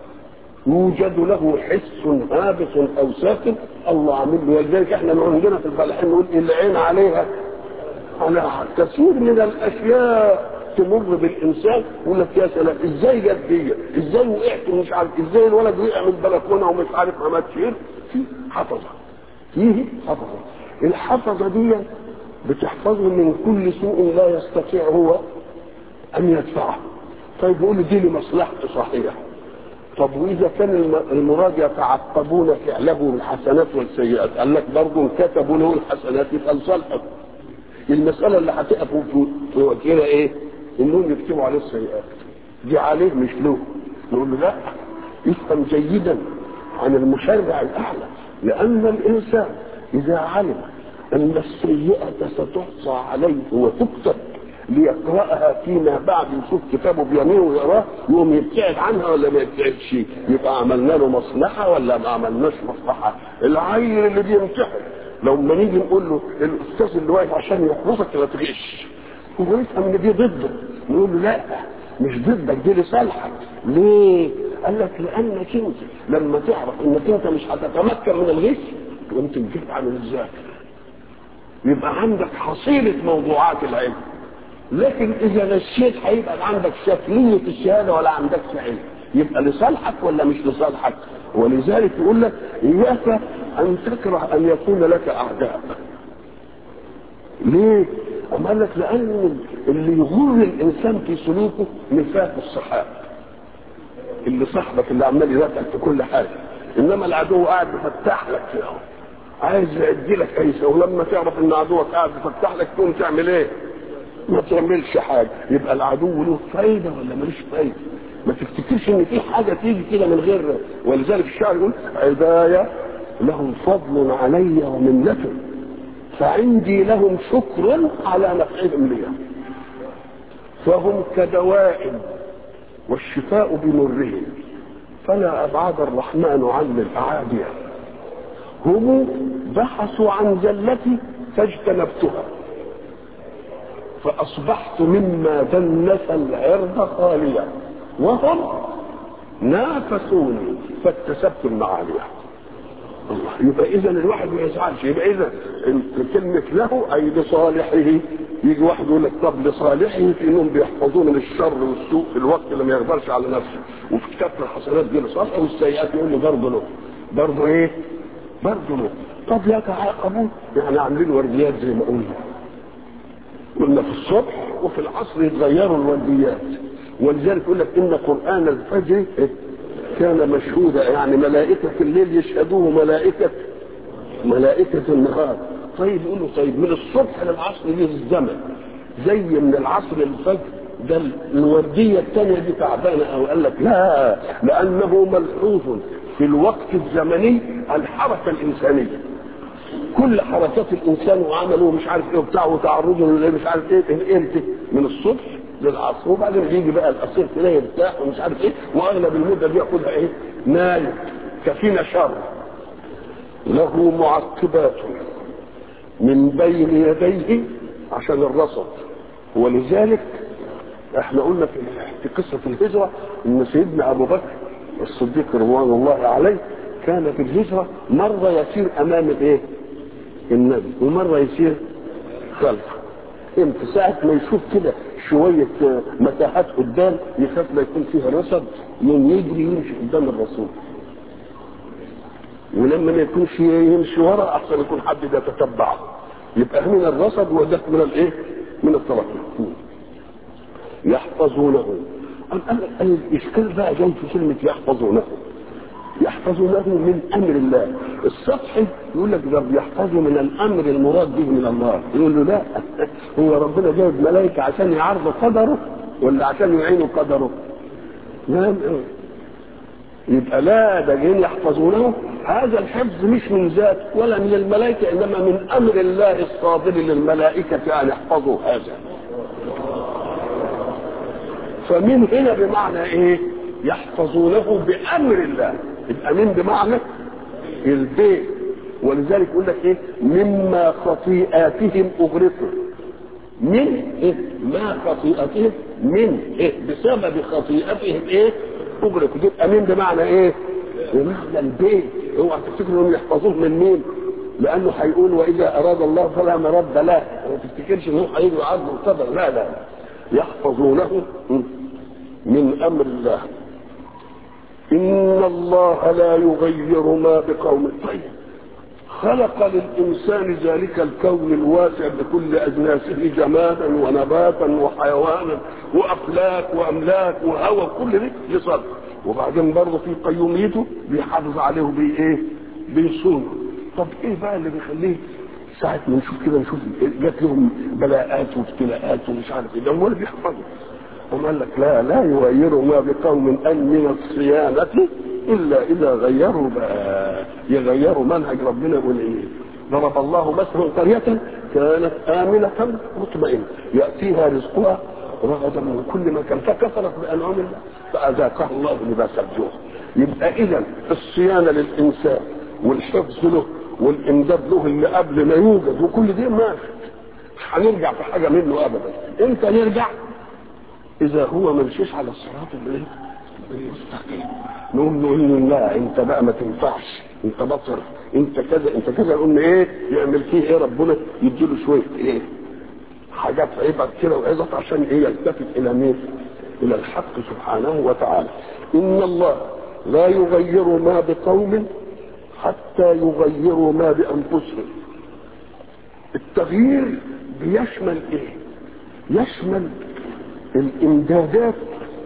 يوجد له حس هابط او ساكن الله عامل له ولذلك احنا عندنا في الفلاحين نقول العين عليها على كثير من الاشياء تمر بالانسان يقول لك يا سلام ازاي جت دي؟ ازاي وقعت ومش عارف ازاي الولد وقع من البلكونه ومش عارف ما ماتش في حفظه فيه حفظه الحفظه دي بتحفظه من كل سوء لا يستطيع هو ان يدفعه طيب يقول دي لمصلحته صحيح طب واذا كان المراد يتعقبون فعله بالحسنات والسيئات قال لك برضه كتبوا له الحسنات يبقى لصالحه المساله اللي هتقف في وجهنا ايه؟ انهم يكتبوا عليه السيئات دي عليه مش له نقول له لا يفهم جيدا عن المشرع الاعلى لان الانسان اذا علم ان السيئه ستحصى عليه وتكتب ليقراها فيما بعد يشوف كتابه بيمينه ويقراه يقوم يبتعد عنها ولا ما يبتعدش يبقى عملنا له مصلحه ولا ما عملناش مصلحه العيل اللي بيمتحن لو ما نيجي نقول له الاستاذ اللي واقف عشان يحفظك لا تغش هو يفهم ان دي ضده نقول له لا مش ضدك دي لصالحك ليه؟ قال لك لانك انت لما تعرف انك انت مش هتتمكن من الغش تقوم تنجح عن الذاكر يبقى عندك حصيله موضوعات العلم لكن اذا غشيت هيبقى عندك شكليه الشهاده ولا عندكش علم يبقى لصالحك ولا مش لصالحك ولذلك يقول لك اياك ان تكره ان يكون لك اعداء ليه؟ أما قال لك لأن اللي يغر الإنسان في سلوكه نفاق الصحاب اللي صاحبك اللي عمال يذاكرك في كل حاجة إنما العدو قاعد يفتح لك كده عايز يعدي لك أيسة ولما تعرف إن عدوك قاعد يفتح لك تقوم تعمل إيه؟ ما تعملش حاجة يبقى العدو له فايدة ولا ملوش فايدة ما تفتكرش ان في حاجة تيجي كده من غير ولذلك الشاعر يقول عدايا لهم فضل علي ومنة فعندي لهم شكر على نفعهم لي فهم كدواء والشفاء بمرهم فلا أبعد الرحمن عن الأعادي هم بحثوا عن زلتي فاجتنبتها فأصبحت مما دنس العرض خاليا وهم نافسوني فاكتسبت المعالي الله يبقى اذا الواحد ما يزعلش يبقى اذا كلمه له اي لصالحه يجي واحد يقول لك طب لصالحه في انهم بيحفظوه من الشر والسوء في الوقت اللي ما يقدرش على نفسه وفي كتاب الحسنات دي لصالحه والسيئات يقول له برضه له برضه ايه؟ برضه له طب يتعاقبون يعني عاملين ورديات زي ما قلنا قلنا في الصبح وفي العصر يتغيروا الورديات ولذلك يقول لك ان قران الفجر كان مشهودا يعني ملائكة الليل يشهدوه ملائكة ملائكة النهار طيب يقولوا طيب من الصبح للعصر دي الزمن زي من العصر للفجر ده الوردية الثانية دي تعبانة أو قال لك لا لأنه ملحوظ في الوقت الزمني الحركة الإنسانية كل حركات الإنسان وعمله مش عارف إيه وبتاع وتعرضه مش عارف إيه إمتى من الصبح للعصر وبعدين يجي بقى الاسير تلاقي يرتاح ومش عارف ايه واغلب المده دي ياخدها ايه؟ نايم كفينا شر له معقبات من بين يديه عشان الرصد ولذلك احنا قلنا في في قصه الهجره ان سيدنا ابو بكر الصديق رضوان الله عليه كان في الهجره مره يسير امام الايه؟ النبي ومره يسير خلفه امتى ساعة ما يشوف كده شوية مساحات قدام يخاف لا يكون فيها رصد يوم يجري يمشي قدام الرسول ولما ما يكونش يمشي ورا احسن يكون حد يتتبعه يبقى من الرصد وده من الايه؟ من الترقي يحفظونه الاشكال بقى جاي في كلمه يحفظونه يحفظونه من امر الله السطحي يقول لك ده بيحفظوا من الامر المراد به من الله يقول له لا هو ربنا جايب ملائكه عشان يعرضوا قدره ولا عشان يعينوا قدره نعم يبقى لا ده جايين يحفظونه هذا الحفظ مش من ذات ولا من الملائكه انما من امر الله الصادر للملائكه ان يحفظوا هذا فمن هنا بمعنى ايه يحفظونه بامر الله يبقى من بمعنى البيت ولذلك يقول لك ايه مما خطيئاتهم اغرقوا من إيه؟ ما خطيئتهم من إيه؟ بسبب خطيئتهم ايه اغرقوا تبقى من بمعنى ايه بمعنى البيت اوعى تفتكروا انهم يحفظوه من مين لانه هيقول واذا اراد الله فلا مرد له ما تفتكرش انه هيجي يعرض القدر لا لا يحفظونه من امر الله ان الله لا يغير ما بقوم طيب خلق للانسان ذلك الكون الواسع بكل اجناسه جمادا ونباتا وحيوانا وافلاك واملاك وهوى كل ده لصالح وبعدين برضه في قيوميته بيحافظ عليه بايه؟ بيصونه طب ايه بقى اللي بيخليه ساعة ما نشوف كده نشوف جات لهم بلاءات وابتلاءات ومش عارف ايه ده هو اللي بيحفظه هم قال لك لا لا يغيروا ما بقوم ان من الصيانة الا اذا غيروا بقى يغيروا منهج ربنا يقول ايه ضرب الله مثلا قرية كانت آمنة مطمئنة يأتيها رزقها رغدا من كل مكان فكفرت بأنعم الله فأذاقها الله لباس الجوع يبقى إذا الصيانة للإنسان والحفظ له والإمداد له اللي قبل ما يوجد وكل دي ماشي مش هنرجع في حاجة منه أبدا إمتى نرجع؟ إذا هو ما مشيش على الصراط اللي المستقيم نقول له لا انت بقى ما تنفعش انت بطر انت كذا انت كذا قلنا ايه يعمل فيه ايه ربنا يديله شويه ايه حاجات عبر كده وعظت عشان ايه يلتفت الى مين الى الحق سبحانه وتعالى ان الله لا يغير ما بقوم حتى يغيروا ما بانفسهم التغيير بيشمل ايه يشمل الامدادات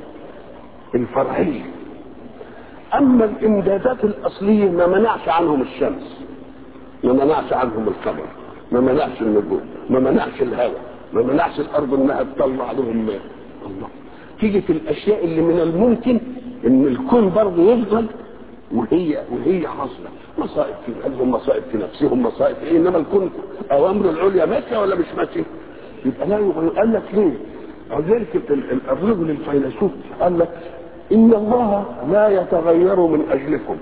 الفرعيه اما الامدادات الاصليه ما منعش عنهم الشمس ما منعش عنهم القمر ما منعش النجوم ما منعش الهواء ما منعش الارض انها تطلع لهم ماء الله تيجي في الاشياء اللي من الممكن ان الكون برضه يفضل وهي وهي حاصله مصائب في قلبهم مصائب في نفسهم مصائب في إيه؟ انما الكون اوامره العليا ماشيه ولا مش ماشيه؟ يبقى لا يغير قال لك ليه؟ ولذلك الرجل الفيلسوف قال لك ان الله لا يتغير من اجلكم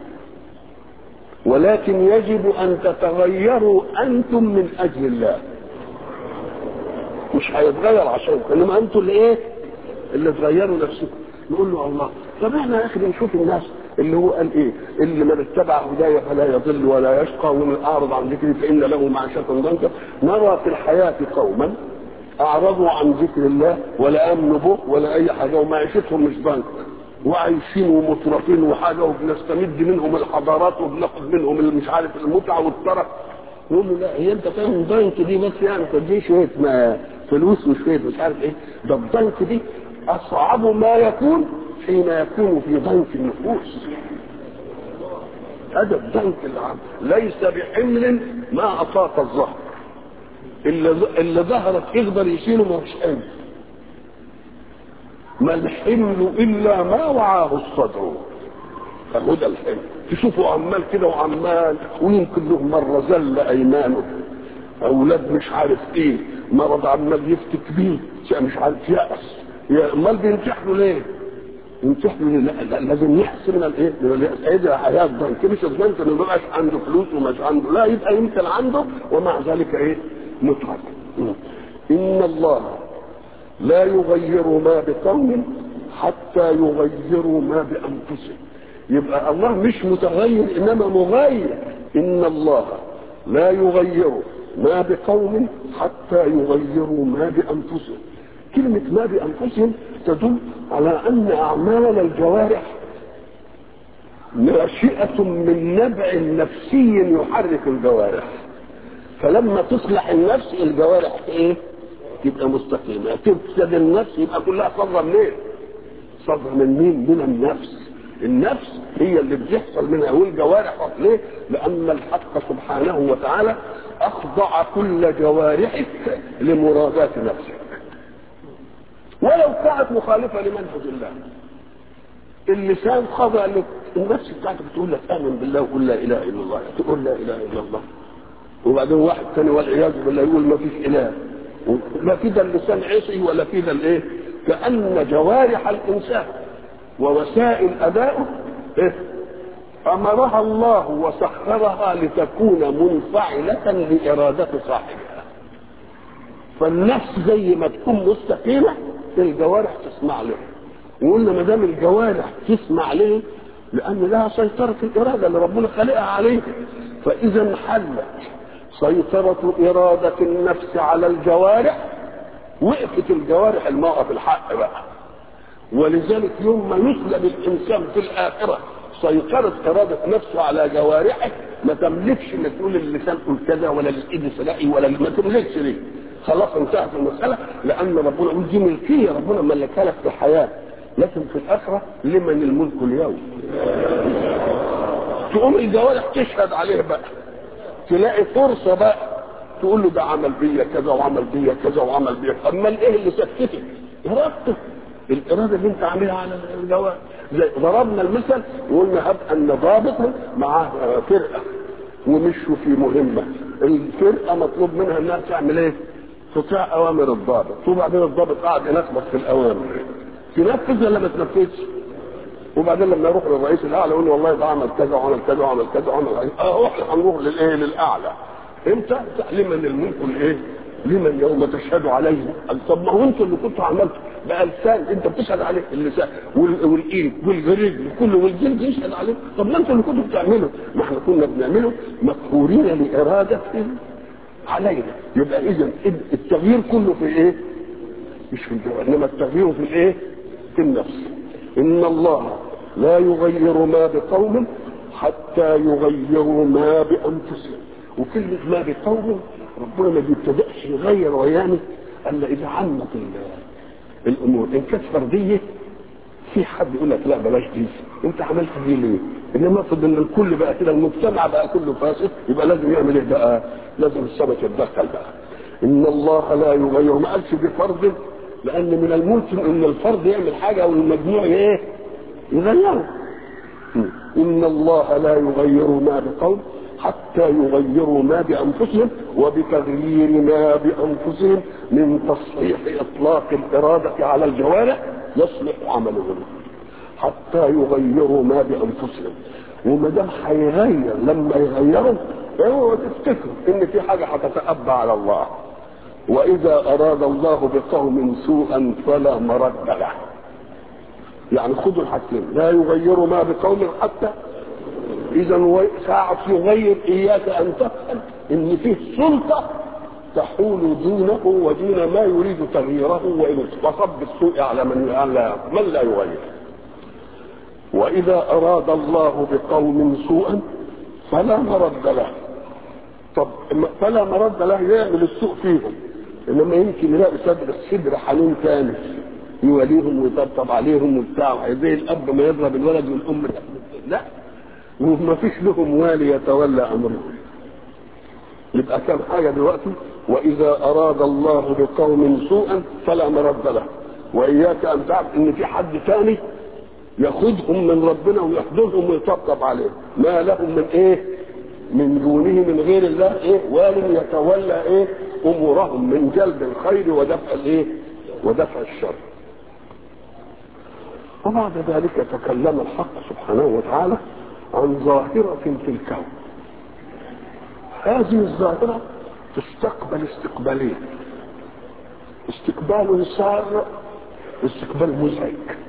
ولكن يجب ان تتغيروا انتم من اجل الله مش هيتغير عشانكم انما انتم اللي ايه اللي تغيروا نفسكم نقول له الله طب احنا يا اخي بنشوف الناس اللي هو قال ايه اللي من اتبع هدايا فلا يضل ولا يشقى ومن اعرض عن ذكري فان له معيشه ضنكا نرى في الحياه قوما اعرضوا عن ذكر الله ولا امنوا به ولا اي حاجه ومعيشتهم مش ضنك وعايشين ومترفين وحاجه وبنستمد منهم الحضارات وبناخد منهم مش عارف المتعه والطرف يقول له لا هي انت فاهم الضنك دي بس يعني تدي شويه ما فلوس وشويه مش عارف ايه ده الضنك دي اصعب ما يكون حين يكون في ضنك النفوس هذا الضنك العام ليس بحمل ما اطاق الظهر اللي اللي ظهرك يقدر يشيله ما فيش حمل ما الحمل الا ما وعاه الصدر فهدى الحمل تشوفوا عمال كده وعمال ويمكن له مره زل ايمانه اولاد مش عارف ايه مرض عمال يفتك بيه مش عارف يأس امال بينتحروا ليه؟ انت احنا لا- لا- لازم نحسن من الايه؟ من الاسئله حياه البنك مش البنك اللي ما يبقاش عنده فلوس ومش عنده لا يبقى يمكن عنده ومع ذلك ايه؟ متعب ان الله لا يغير ما بقوم حتى يغيروا ما بانفسهم يبقى الله مش متغير انما مغير ان الله لا يغير ما بقوم حتى يغيروا ما بانفسهم كلمه ما بانفسهم تدل على ان اعمال الجوارح ناشئه من نبع نفسي يحرك الجوارح فلما تصلح النفس الجوارح ايه تبقى مستقيمه تفسد النفس يبقى كلها صدر منين صدر من مين من النفس النفس هي اللي بتحصل منها والجوارح ليه لان الحق سبحانه وتعالى اخضع كل جوارحك لمرادات نفسك ولو كانت مخالفه لمنهج الله اللسان خضع لك النفس بتاعتك بتقول لك امن بالله وقل لا اله الا الله تقول لا اله الا الله وبعدين واحد ثاني والعياذ بالله يقول ما فيش اله لا في ده اللسان عصي ولا في ده الايه كان جوارح الانسان ووسائل ادائه إيه؟ امرها الله وسخرها لتكون منفعله لاراده صاحبها فالنفس زي ما تكون مستقيمه الجوارح تسمع له وقلنا ما دام الجوارح تسمع ليه لان لها سيطره الاراده اللي ربنا خلقها عليه فاذا انحلت سيطره اراده النفس على الجوارح وقفت الجوارح الموقف الحق بقى ولذلك يوم ما يسلب الانسان في الاخره سيطرة إرادة نفسه على جوارحه ما تملكش انك تقول اللسان قول كذا ولا الايد سلاقي ولا ما تملكش دي خلاص انتهت المسألة لأن ربنا يقول دي ملكية ربنا ملكها لك في الحياة لكن في الآخرة لمن الملك اليوم تقوم الجوارح تشهد عليه بقى تلاقي فرصة بقى تقول له ده عمل بيا كذا وعمل بيا كذا وعمل بيا امال ايه اللي سكتك؟ ارادتك الاراده اللي انت عاملها على الجوارح زي ضربنا المثل وقلنا هب ان ضابطا مع فرقه ومشوا في مهمه الفرقه مطلوب منها انها تعمل ايه؟ تطيع اوامر الضابط وبعدين الضابط قاعد يلخبط في الاوامر تنفذ ولا ما تنفذش؟ وبعدين لما يروح للرئيس الاعلى يقول له والله ده عمل كذا وعمل كذا وعمل كذا وعمل كذا اه احنا هنروح للايه للاعلى امتى؟ لمن الملك الايه؟ لمن يوم تشهد عليه طب ما هو انتوا اللي كنتوا عملتوا بقى لسان انت بتشهد عليه اللسان وال- والايد والرجل كله والجلد يشهد عليه طب ما انتوا اللي كنتوا بتعملوا ما احنا كنا بنعمله مقهورين لاراده علينا يبقى اذا التغيير كله في ايه؟ مش في الجوارح انما التغيير في الايه؟ في النفس ان الله لا يغير ما بقوم حتى يغيروا ما بانفسهم وكلمه ما بقوم ربنا ما بيبتدأش يغير ويعمل الا اذا عمت ال- الامور ان كانت فرديه في حد يقول لك لا بلاش دي انت عملت دي ليه؟ انما افرض ان الكل بقى كده المجتمع بقى كله فاسد يبقى لازم يعمل ايه بقى؟ لازم السمك يتدخل بقى. ان الله لا يغير ما قالش بفرض لان من الممكن ان الفرد يعمل حاجه والمجموع ايه؟ يغيره. ان الله لا يغير ما بقوم حتى يغيروا ما بانفسهم وبتغيير ما بانفسهم من تصحيح اطلاق الاراده على الجوارح يصلح عملهم حتى يغيروا ما بانفسهم وما دام هيغير لما يغيروا اوعوا تفتكروا ان في حاجه هتتأبى على الله واذا اراد الله بقوم سوءا فلا مرد له يعني خذوا الحاجتين لا يغير ما بقوم حتى اذا ساعة يغير اياك ان تفهم ان فيه سلطة تحول دونه ودون ما يريد تغييره وان وصب السوء على من على من لا يغير واذا اراد الله بقوم سوءا فلا مرد له طب فلا مرد له يعمل السوء فيهم انما يمكن يلاقي صدر الصدر حنين تاني يوليهم ويطبطب عليهم وبتاع زي الاب ما يضرب الولد والام لا وما فيش لهم والي يتولى امرهم يبقى كم حاجه دلوقتي واذا اراد الله بقوم سوءا فلا مرد له واياك ان تعرف ان في حد ثاني ياخذهم من ربنا ويحضنهم ويطبطب عليهم ما لهم من ايه من دونه من غير الله ايه وال يتولى ايه امورهم من جلب الخير ودفع الايه ودفع الشر وبعد ذلك تكلم الحق سبحانه وتعالى عن ظاهرة في الكون هذه الظاهرة تستقبل استقبالين استقبال سار واستقبال مزعج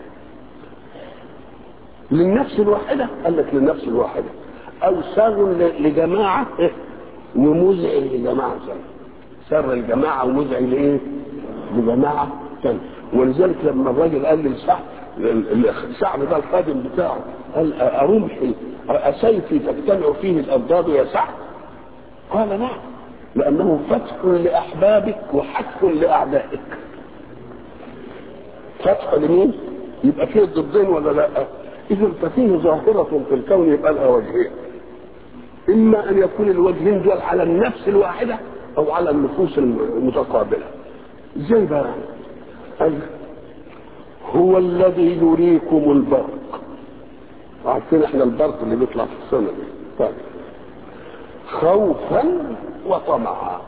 للنفس الواحدة قال لك للنفس الواحدة أو سار لجماعة ومزعج لجماعة ثانية سر الجماعة ومزعج لإيه؟ لجماعة ثانية ولذلك لما الراجل قال للسعد سعد ده الخادم بتاعه قال أرمحي أسيفي تجتمع فيه الأضداد يا سعد قال نعم لأنه فتح لأحبابك وحتف لأعدائك فتح لمين؟ يبقى فيه الضدين ولا لا؟ إذا ففيه ظاهرة في الكون يبقى لها وجهين إما أن يكون الوجهين دول على النفس الواحدة أو على النفوس المتقابلة ازاي بقى؟ قال هو الذي يريكم البرق عارفين احنا البرق اللي بيطلع في السنة دي طيب خوفا وطمعا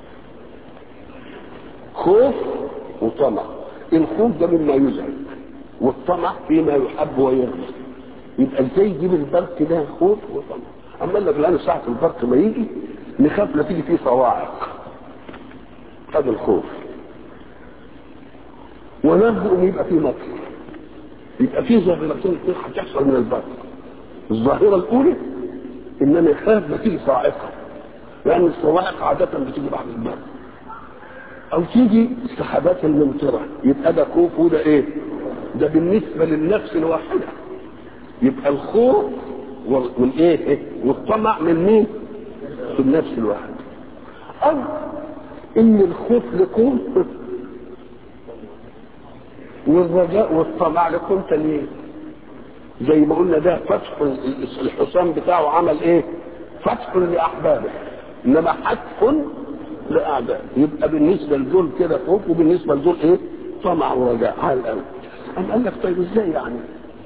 خوف وطمع الخوف ده مما يزعج والطمع فيما يحب ويرضى يبقى ازاي يجيب البرق ده خوف وطمع اما لك الان ساعه البرق ما يجي نخاف لا تيجي فيه صواعق هذا الخوف ونرجو ان يبقى فيه مطر يبقى فيه ظاهرتين اثنين هتحصل من البرق الظاهره الاولى ان انا اخاف ما تيجي صاعقه لان الصواعق عاده بتيجي بعد البرق او تيجي السحابات الممطره يبقى ده خوف وده ايه ده بالنسبه للنفس الواحده يبقى الخوف والايه والطمع من مين في النفس الواحده او ان الخوف لكم والرجاء والطمع لكم تليه زي ما قلنا ده فتح الحصان بتاعه عمل ايه فتح لاحبابه انما حتف لاعدائه يبقى بالنسبه لدول كده خوف وبالنسبه لدول ايه طمع ورجاء على الاول أم قال لك طيب ازاي يعني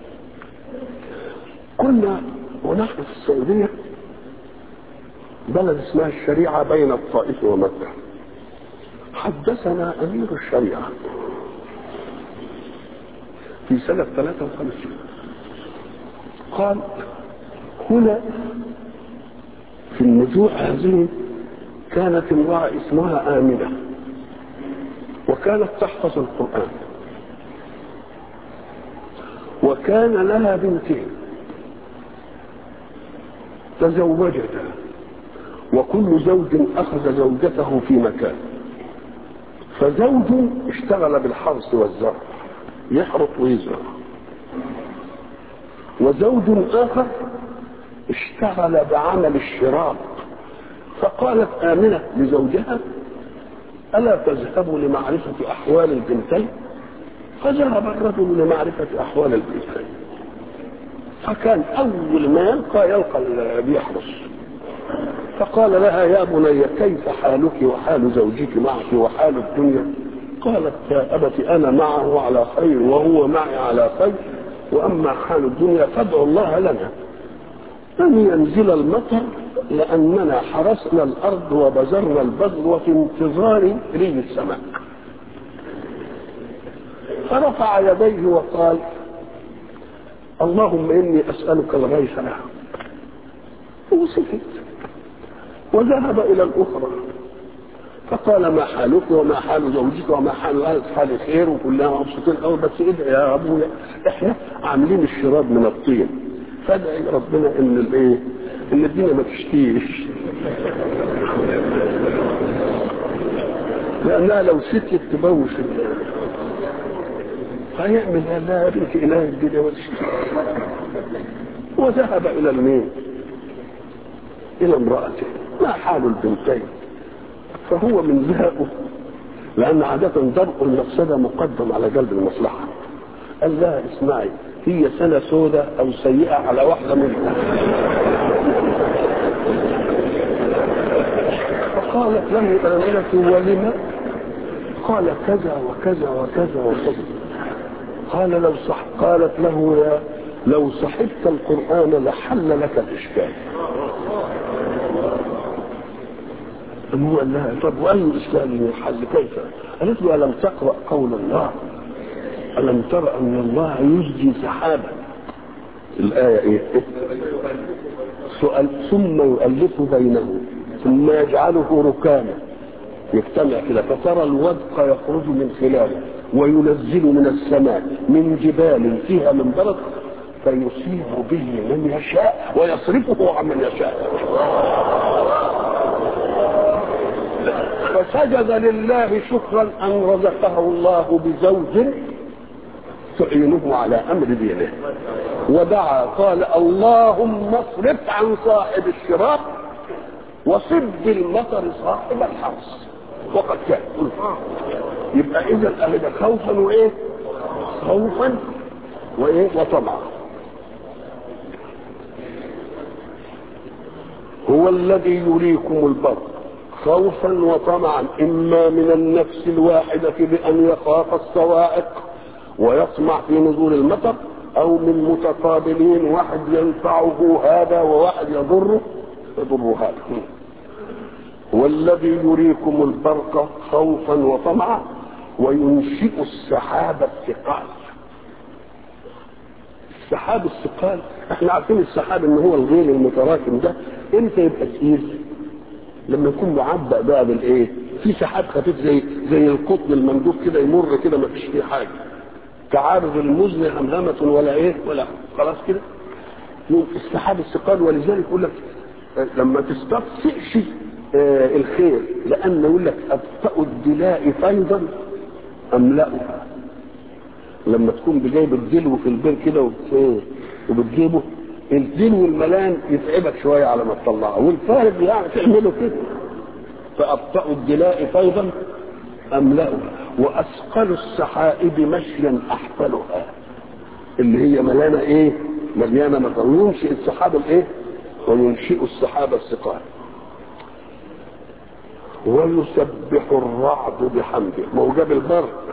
كنا ونحن في السعودية بلد اسمها الشريعة بين الطائف ومكة حدثنا أمير الشريعة في سنة 53 قال هنا في النجوع هذه كانت امرأة اسمها آمنة وكانت تحفظ القرآن وكان لها بنتين تزوجتا وكل زوج اخذ زوجته في مكان فزوج اشتغل بالحرث والزرع يحرث ويزرع وزوج اخر اشتغل بعمل الشراط فقالت امنه لزوجها الا تذهب لمعرفه احوال البنتين فذهب الرجل لمعرفة أحوال البنتين فكان أول ما يلقى يلقى بيحرس فقال لها يا بني كيف حالك وحال زوجك معك وحال الدنيا قالت يا أبت أنا معه على خير وهو معي على خير وأما حال الدنيا فادعوا الله لنا أن ينزل المطر لأننا حرسنا الأرض وبزرنا البذر وفي انتظار ري السماء فرفع يديه وقال اللهم اني اسالك الغيث وسكت وذهب الى الاخرى فقال ما حالك وما حال زوجك وما حال اهلك حال خير وكلنا مبسوطين قوي بس ادعي يا ابويا احنا عاملين الشراب من الطين فادعي ربنا ان الايه ان الدنيا ما تشتيش لانها لو سكت تبوش فيعمل لا بنت اله الدنيا والشرك وذهب الى المين الى امرأته ما حال البنتين فهو من ذهبه لان عادة درء المفسدة مقدم على جلب المصلحة قال لها اسمعي هي سنة سوداء او سيئة على واحدة منهم فقالت له آمنة ولم قال كذا وكذا وكذا وكذا قال لو صح قالت له يا لو صحبت القرآن لحل لك الإشكال هو قال لها طب وأي إشكال يحل كيف؟ قالت له ألم تقرأ قول الله ألم تر أن الله يزجي سحابا الآية إيه؟ سؤال ثم يؤلف بينه ثم يجعله ركاما يجتمع كده فترى الودق يخرج من خلاله وينزل من السماء من جبال فيها من برد فيصيب به من يشاء ويصرفه عن من يشاء فسجد لله شكرا ان رزقه الله بزوج تعينه على امر دينه ودعا قال اللهم اصرف عن صاحب الشراب وصب بالمطر صاحب الحرث وقد كان يبقى اذا اهدى خوفا وايه خوفا وايه وطمعا هو الذي يريكم البر خوفا وطمعا اما من النفس الواحده بان يخاف الصواعق ويطمع في نزول المطر او من متقابلين واحد ينفعه هذا وواحد يضره يضر هذا هو الذي يريكم البرق خوفا وطمعا وينشئ السحاب الثقال السحاب الثقال احنا عارفين السحاب ان هو الغيل المتراكم ده امتى يبقى تقيل لما يكون معبأ بقى بالايه في سحاب خفيف زي زي القطن المندوب كده يمر كده ما فيش فيه حاجه كعارض المزن همهمة ولا ايه ولا خلاص كده السحاب الثقال ولذلك يقول لك لما تستفسئش آه الخير لان يقول لك ابطأ الدلاء فيضا املأها لما تكون بجايب الدلو في البير كده وبتجيبه الدلو الملان يتعبك شويه على ما تطلعه والفارغ يعني تعمله كده فابطأ الدلاء فيضا املأها واثقل السحائب مشيا احفلها اللي هي ملانه ايه مليانه مطر وينشئ السحاب الايه وينشئ السحاب الثقال ويسبح الرعد بحمده ما هو جاب البرق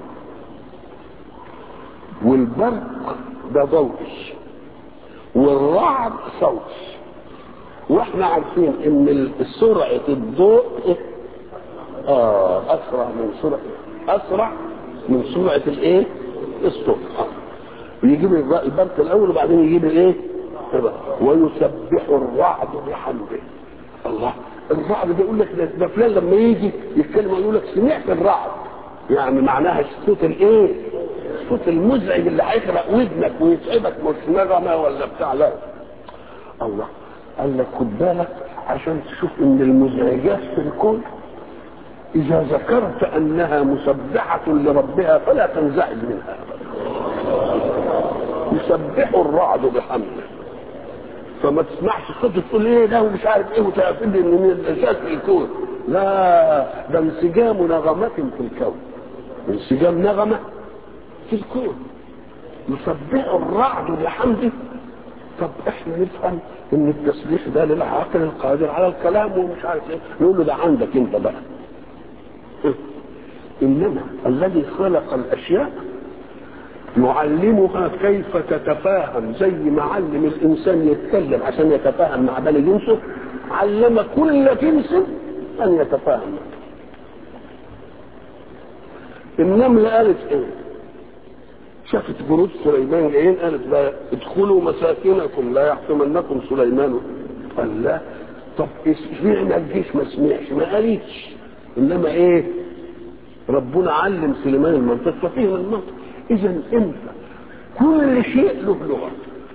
والبرق ده ضوء والرعد صوت واحنا عارفين ان سرعه الضوء اه اسرع من سرعه اسرع من سرعه الايه الصوت آه. ويجيب البرق الاول وبعدين يجيب الايه ويسبح الرعد بحمده الله الرعد ده يقول لك ده فلان لما يجي يتكلم يقول لك سمعت الرعد يعني معناها الصوت الايه الصوت المزعج اللي هيخرق ودنك ويتعبك مش نغمه ولا بتاع لا الله قال لك خد بالك عشان تشوف ان المزعجات في الكون اذا ذكرت انها مسبحه لربها فلا تنزعج منها يسبح الرعد بحمده فما تسمعش صوت تقول ايه ده ومش عارف ايه وتقفل لي ان من الاساس في الكون لا ده انسجام نغمة في الكون انسجام نغمة في الكون يسبح الرعد بحمده طب احنا نفهم ان التسبيح ده للعاقل القادر على الكلام ومش عارف ايه نقول له ده عندك انت بقى انما الذي خلق الاشياء يعلمها كيف تتفاهم زي ما علم الانسان يتكلم عشان يتفاهم مع بني جنسه علم كل جنس ان يتفاهم النملة قالت ايه شافت جنود سليمان جايين قالت لا ادخلوا مساكنكم لا يحكمنكم سليمان قال لا طب اشمعنى الجيش ما سمعش ما قالتش انما ايه ربنا علم سليمان المنطق ففهم المنطق اذا انت كل شيء له لغه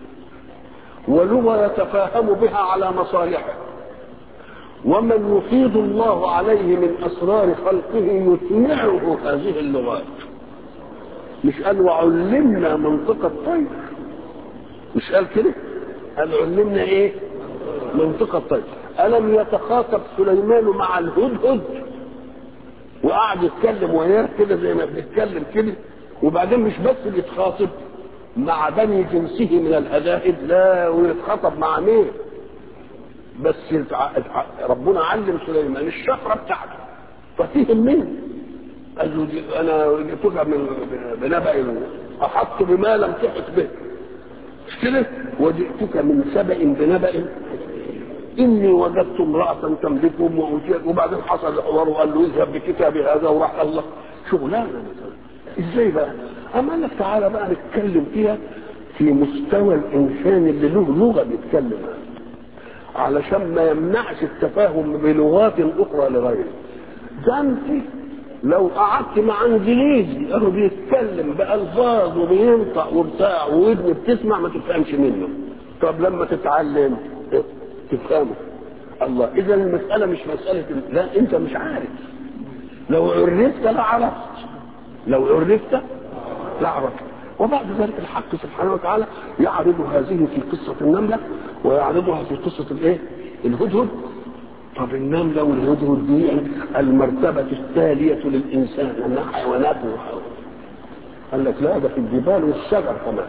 ولغه يتفاهم بها على مصالحه ومن يفيض الله عليه من اسرار خلقه يسمعه هذه اللغات مش قال وعلمنا منطق الطير مش قال كده قال علمنا ايه منطق الطير الم يتخاطب سليمان مع الهدهد وقعد يتكلم وياه كده زي ما بنتكلم كده وبعدين مش بس بيتخاطب مع بني جنسه من الهدائد لا ويتخاطب مع مين بس ربنا علم سليمان الشفره بتاعته ففهم مين قال له انا جئتك من بنبأ احط بما لم تحط به مش كده وجئتك من سبأ بنبأ اني وجدت امرأة تملكهم وأوتيت وبعدين حصل الحوار وقال له اذهب بكتابي هذا وراح الله شغلانه مثلا ازاي بقى؟ اما قال لك تعالى بقى نتكلم فيها في مستوى الانسان اللي له لغه بيتكلمها علشان ما يمنعش التفاهم بلغات اخرى لغيره ده انت لو قعدت مع انجليزي اهو بيتكلم بالفاظ وبينطق وبتاع وودن بتسمع ما تفهمش منه طب لما تتعلم إيه؟ تفهمه الله اذا المساله مش مساله لا انت مش عارف لو عرفت لا عرفت لو عرفت لا عرفت وبعد ذلك الحق سبحانه وتعالى يعرض هذه في قصة النملة ويعرضها في قصة الايه؟ الهدهد طب النملة والهدهد دي المرتبة التالية للإنسان أنها حيوانات وحيوانات. قال لك لا ده في الجبال والشجر كمان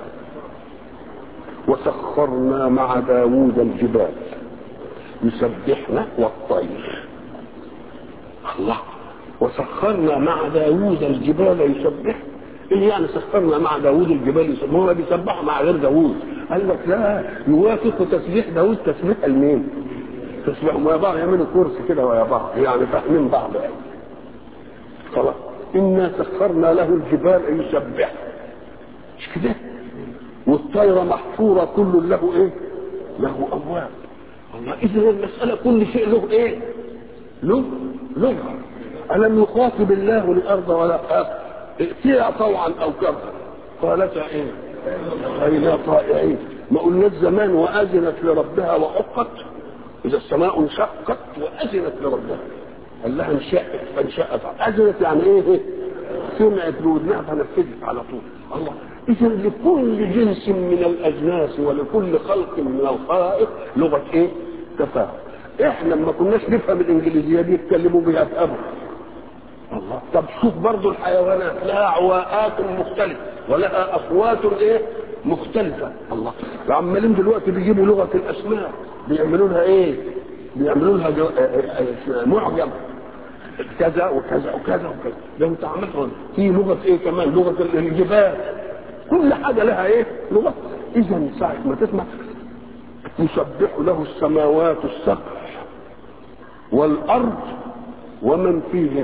وسخرنا مع داوود الجبال يسبحنا والطير الله وسخرنا مع داوود الجبال يسبح ايه يعني سخرنا مع داوود الجبال يسبح هو بيسبحوا مع غير داوود قال لك لا يوافق تسبيح داوود تسبيح المين تسبحوا ويا بعض يعملوا كرسي كده ويا بعض يعني فاهمين بعض يعني خلاص انا سخرنا له الجبال يسبح مش كده والطير محفوره كل له ايه له ابواب الله اذا المساله كل شيء له ايه له لغه الم يخاطب الله الارض ولا ائتيها طوعا او كرها قالتا ايه اين طائعين ما قلناش زمان واذنت لربها وحقت اذا السماء انشقت واذنت لربها قال لها انشقت فانشقت اذنت يعني ايه سمعت بودنها فنفذت على طول الله اذا لكل جنس من الاجناس ولكل خلق من الخلائق لغه ايه تفاهم احنا ما كناش نفهم الانجليزيه دي يتكلموا بها في ابدا الله طب شوف برضو الحيوانات لها عواءات مختلفه ولها اصوات ايه مختلفه الله عمالين دلوقتي بيجيبوا لغه الاسماء بيعملوا لها ايه بيعملوا لها جو... معجم كذا وكذا وكذا وكذا ده انت عملت في لغه ايه كمان لغه الجبال كل حاجه لها ايه لغه اذا ساعه ما تسمع يسبح له السماوات السبع والارض ومن فيهن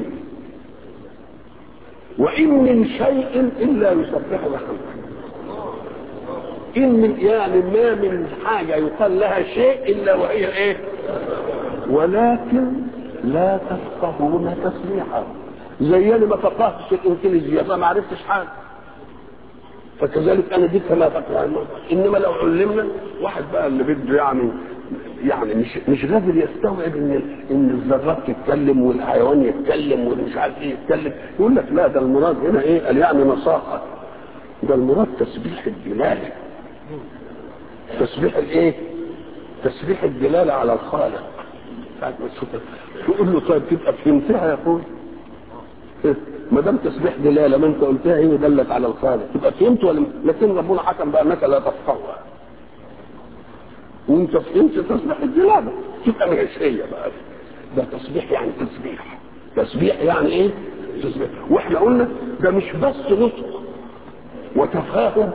وان من شيء الا يسبح بحمده ان من يعني ما من حاجه يقال لها شيء الا وهي ايه ولكن لا تفقهون تسبيحه زي انا ما فقهتش الانجليزيه فما عرفتش حاجه فكذلك انا دي كما فقه انما لو علمنا واحد بقى اللي بده يعني يعني مش مش قادر يستوعب ان ان الذرات تتكلم والحيوان يتكلم والمش عارف ايه يتكلم يقول لك لا ده المراد هنا ايه قال يعني نصاحه ده المراد تسبيح الدلاله تسبيح الايه تسبيح الدلاله على الخالق تقول له طيب تبقى فهمتها يا اخوي ما دام تسبيح دلاله ما انت قلتها هي دلت على الخالق تبقى فهمت ولا لكن ربنا حكم بانك لا تفقهها وانت فهمت تسبيح الدلاله تبقى مش هي بقى ده تسبيح يعني تسبيح تسبيح يعني ايه تسبيح واحنا قلنا ده مش بس نطق وتفاهم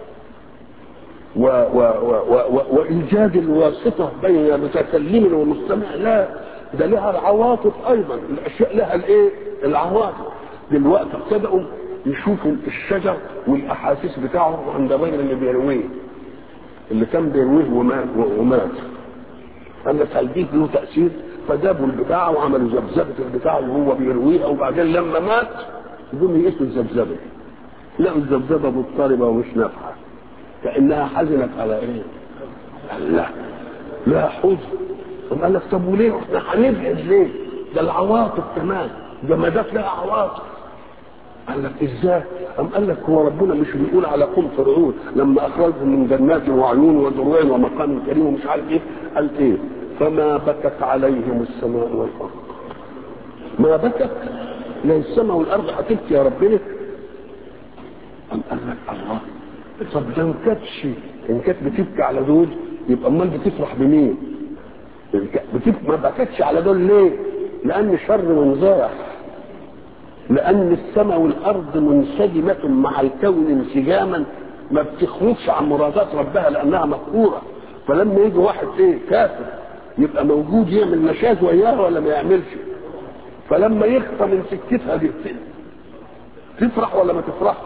و و و و وايجاد الواسطه بين المتكلم والمستمع لا ده لها العواطف ايضا الاشياء لها الايه العواطف دلوقتي ابتدأوا يشوفوا الشجر والاحاسيس بتاعه عند الراجل اللي بيرويه اللي كان بيرويه ومات ومات قال لك هل دي له تاثير فجابوا البتاع وعملوا ذبذبه البتاع وهو بيرويها وبعدين لما مات يقوم يقيسوا الذبذبه لقوا الذبذبه مضطربه ومش نافعه كانها حزنت على ايه؟ قال لا لا حزن طب قال لك طب وليه احنا هنبعد ليه؟ ده العواطف كمان جمادات لها عواطف قال لك ازاي؟ قام قال لك هو ربنا مش بيقول على قوم فرعون لما اخرجهم من جنات وعيون وزروع ومقام كريم ومش عارف ايه قال ايه؟ فما بكت عليهم السماء والارض ما بكت لا السماء والارض هتبكي يا ربنا قام قال لك الله طب ده ان كانتش ان كانت بتبكي على دول يبقى امال بتفرح بمين؟ بتبكي ما بكتش على دول ليه؟ لان الشر منزاح لان السماء والارض منسجمه مع الكون انسجاما ما بتخرجش عن مرادات ربها لانها مقهوره فلما يجي واحد ايه كافر يبقى موجود يعمل نشاز وياها ولا ما يعملش فلما يخطى من سكتها دي تفرح ولا ما تفرحش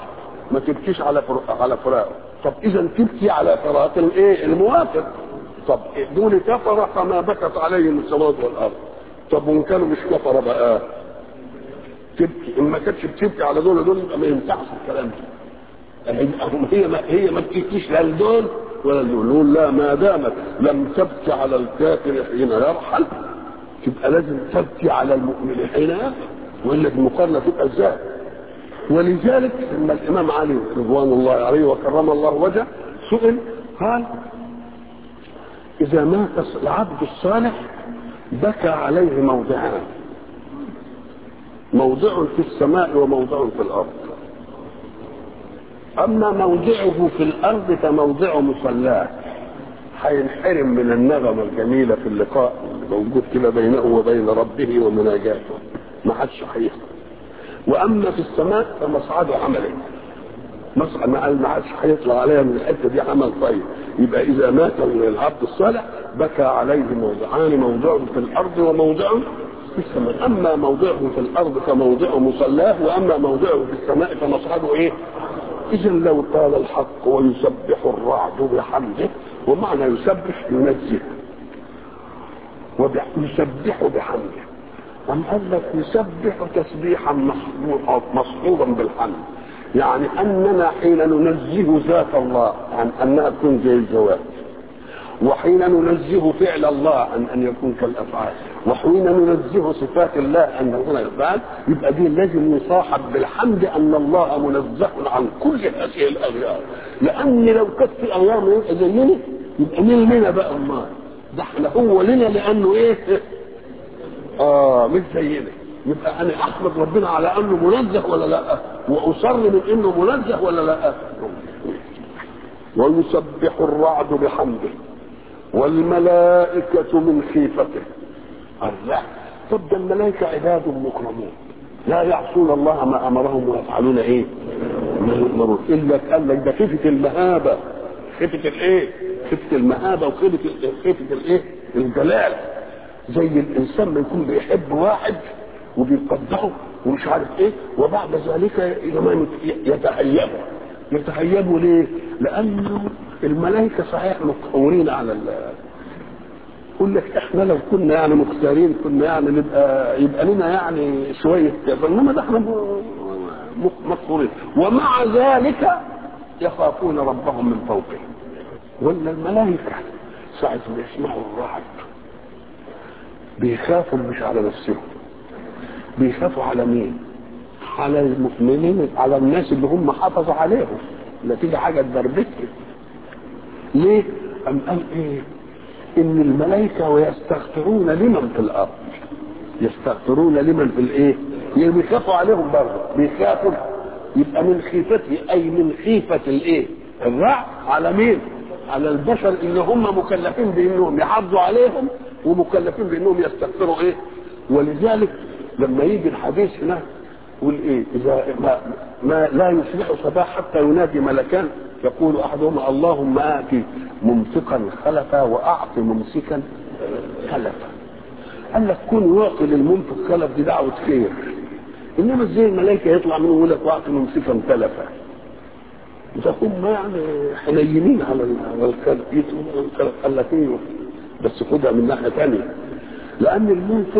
ما تبكيش على فراق على فراقه طب اذا تبكي على فراق الايه الموافق طب دول كفر فما بكت عليهم السماوات والارض طب وان كانوا مش كفره بقى تبكي ان ما كانتش بتبكي على دول دول يبقى ما ينفعش الكلام ده هي ما هي ما بتبكيش لا لدول ولا لدول نقول لا ما دامت لم تبكي على الكافر حين يرحل تبقى لازم تبكي على المؤمن حين يرحل والا المقارنه تبقى ازاي ولذلك لما الامام علي رضوان الله عليه وكرم الله وجهه سئل قال اذا مات العبد الصالح بكى عليه موضعان موضع في السماء وموضع في الارض اما موضعه في الارض فموضع مصلاه هينحرم من النغمه الجميله في اللقاء اللي موجود كده بينه وبين ربه ومناجاته ما حدش هيحصل واما في السماء فمصعد عمله مصعد ما قال ما حدش هيطلع عليها من الحته دي عمل طيب يبقى اذا مات العبد الصالح بكى عليه موضعان موضع في الارض وموضع في السماء اما موضعه في الارض فموضع مصلاه واما موضعه في السماء فمصعده ايه اذا لو قال الحق ويسبح الرعد بحمده ومعنى يسبح ينزه ويسبح بحمده أم قال لك يسبح تسبيحا مصحوبا بالحمد يعني أننا حين ننزه ذات الله عن أنها تكون زي الزواج وحين ننزه فعل الله عن أن يكون كالأفعال وحين ننزه صفات الله أن يكون الأفعال يبقى دي لازم يصاحب بالحمد أن الله منزه عن كل هذه الأغيار لأن لو كانت في أغيار يبقى زينا يبقى مين لنا بقى الله ده احنا هو لنا لأنه إيه اه مش زينا يبقى انا احمد ربنا على انه منزه ولا لا واصر من انه منزه ولا لا ويسبح الرعد بحمده والملائكة من خيفته الله طب ده الملائكة عباد مكرمون لا يعصون الله ما امرهم ويفعلون ايه؟ ما يؤمرون الا قال لك ده خيفة المهابة خيفة الايه؟ خيفة المهابة وخيفة خيفة الايه؟ الجلال زي الانسان ما يكون بيحب واحد وبيقدره ومش عارف ايه وبعد ذلك كمان يتهيبه يتهيبوا ليه؟ لانه الملائكه صحيح مقهورين على ال يقول لك احنا لو كنا يعني مختارين كنا يعني نبقى يبقى لنا يعني شويه انما ده احنا مقهورين ومع ذلك يخافون ربهم من فوقهم ولا الملائكه ساعه ما يسمعوا الرعد بيخافوا مش على نفسهم بيخافوا على مين على المؤمنين على الناس اللي هم حافظوا عليهم نتيجة حاجة تدربك ليه أم قال إيه إن الملائكة ويستغفرون لمن في الأرض يستغفرون لمن في الإيه يعني بيخافوا عليهم برضه بيخافوا يبقى من خيفته أي من خيفة الإيه الرعب على مين على البشر اللي هم مكلفين بانهم يحافظوا عليهم ومكلفين بانهم يستغفروا ايه ولذلك لما يجي الحديث هنا يقول ايه اذا ما, ما لا يصبح صباح حتى ينادي ملكان يقول احدهما اللهم اتي ممسكا خلفا واعط ممسكا خلفا قال لك كون يعطي للمنفق خلف دي دعوه خير انما ازاي الملائكه يطلع منه يقول لك واعطي ممسكا تلفا ده هم يعني حنينين على على الخلف قال لك ايه بس خدها من ناحيه ثانيه لان المنفق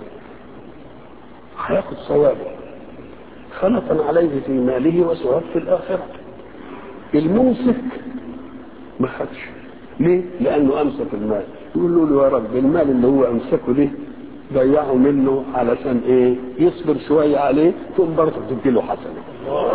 هياخد ثوابه خلفا عليه في ماله وثواب في الاخره الممسك ما خدش ليه؟ لانه امسك المال يقول له يا رب المال اللي هو امسكه ليه؟ ضيعه منه علشان ايه؟ يصبر شويه عليه ثم برضه تديله حسنه.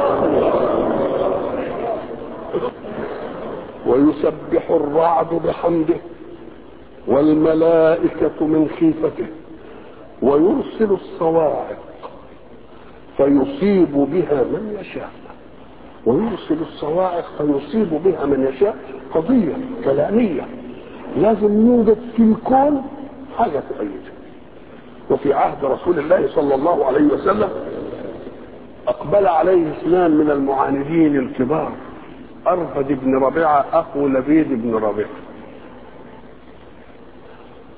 ويسبح الرعد بحمده والملائكة من خيفته ويرسل الصواعق فيصيب بها من يشاء ويرسل الصواعق فيصيب بها من يشاء قضية كلامية لازم يوجد في الكون حاجة تؤيدها وفي عهد رسول الله صلى الله عليه وسلم أقبل عليه اثنان من المعاندين الكبار أرفد بن ربيعة أخو لبيد بن ربيعة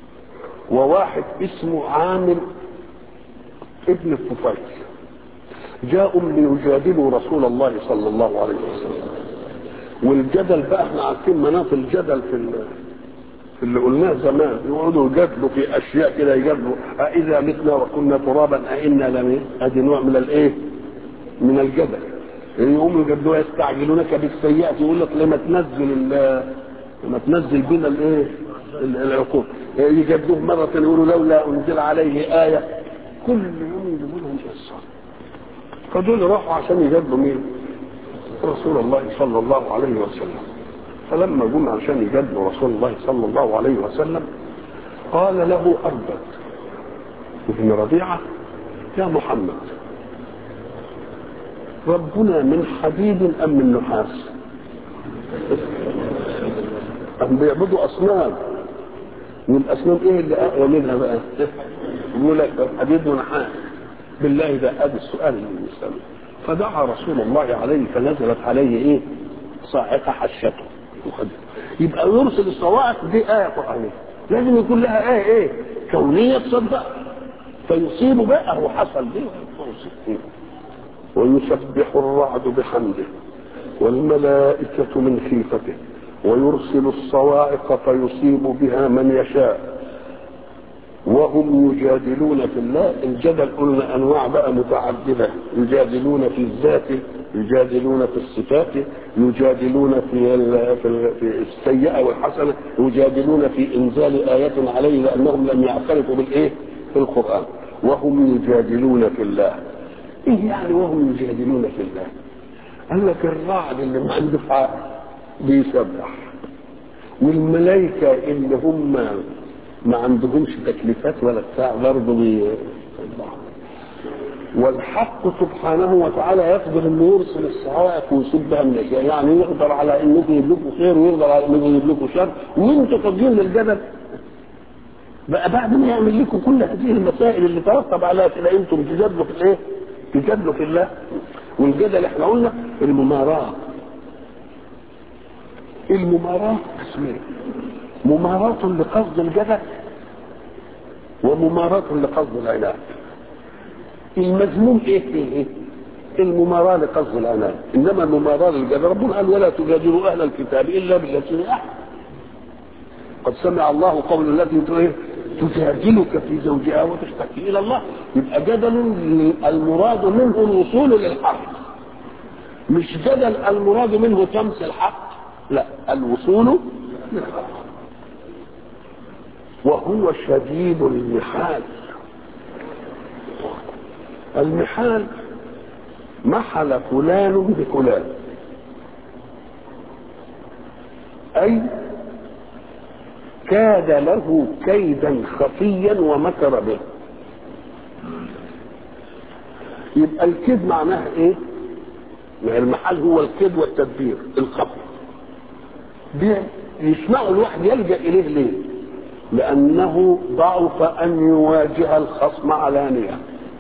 وواحد اسمه عامر ابن الطفيل جاءوا ليجادلوا رسول الله صلى الله عليه وسلم والجدل بقى احنا عارفين مناط الجدل في ال- في اللي قلناه زمان يقعدوا يجادلوا في اشياء كده يجادلوا أإذا متنا وكنا ترابا أئنا لم ادي نوع من الايه؟ من الجدل يقوموا يجادلوا يستعجلونك بالسيئة يقول لك لما تنزل ال- لما تنزل بنا الايه؟ ال- العقوبة يجادلوه مرة يقولوا لولا أنزل عليه آية كل يوم يجيبوا لهم قصة فدول راحوا عشان يجادلوا مين؟ رسول الله صلى الله عليه وسلم فلما جم عشان يجادلوا رسول الله صلى الله عليه وسلم قال له أربد ابن ربيعة يا محمد ربنا من حديد أم من نحاس أم بيعبدوا أصنام والأصنام إيه اللي أقوى منها بقى يقول لك حديد ونحاس بالله ده ادي السؤال اللي بيسأله فدعا رسول الله عليه فنزلت عليه ايه صاعقة حشته يبقى يرسل الصواعق دي آية قرآنية لازم يكون لها آية ايه كونية تصدق فيصيب بقى هو حصل دي ويسبح الرعد بحمده والملائكة من خيفته ويرسل الصواعق فيصيب بها من يشاء وهم يجادلون في الله الجدل قلنا انواع بقى متعدده يجادلون في الذات يجادلون في الصفات يجادلون في ال- في, ال- في السيئه والحسنه يجادلون في انزال ايات عليه لانهم لم يعترفوا بالايه في القران وهم يجادلون في الله ايه يعني وهم يجادلون في الله قال لك الرعد اللي ما عنده عقل بيسبح والملائكه اللي هم ما عندهمش تكليفات ولا بتاع برضه بيسبحوا والحق سبحانه وتعالى يقدر انه يرسل الصواعق ويصيب بها من الاشياء يعني يقدر على انه يجيب لكم خير ويقدر على انه يجيب لكم شر وانتوا فاضيين للجدل بقى بعد ما يعمل لكم كل هذه المسائل اللي ترتب عليها كده انتم تجادلوا في الايه؟ تجادلوا في الله والجدل احنا قلنا المماراه المماراه قسمين مماراة لقصد الجدل ومماراة لقصد العناد المذموم ايه فيه ايه المماراة لقصد العناد انما المماراة للجدل ربنا قال ولا تجادلوا اهل الكتاب الا بالتي هي احسن قد سمع الله قول التي تقول تجادلك في زوجها وتشتكي الى الله يبقى جدل المراد منه الوصول للحق مش جدل المراد منه تمس الحق لا الوصول للحق وهو شديد المحال المحال محل فلان بفلان اي كاد له كيدا خفيا ومكر به يبقى الكيد معناها ايه ما هي المحل هو الكيد والتدبير الخفي دي يسمعوا الواحد يلجا اليه ليه لانه ضعف ان يواجه الخصم علانيه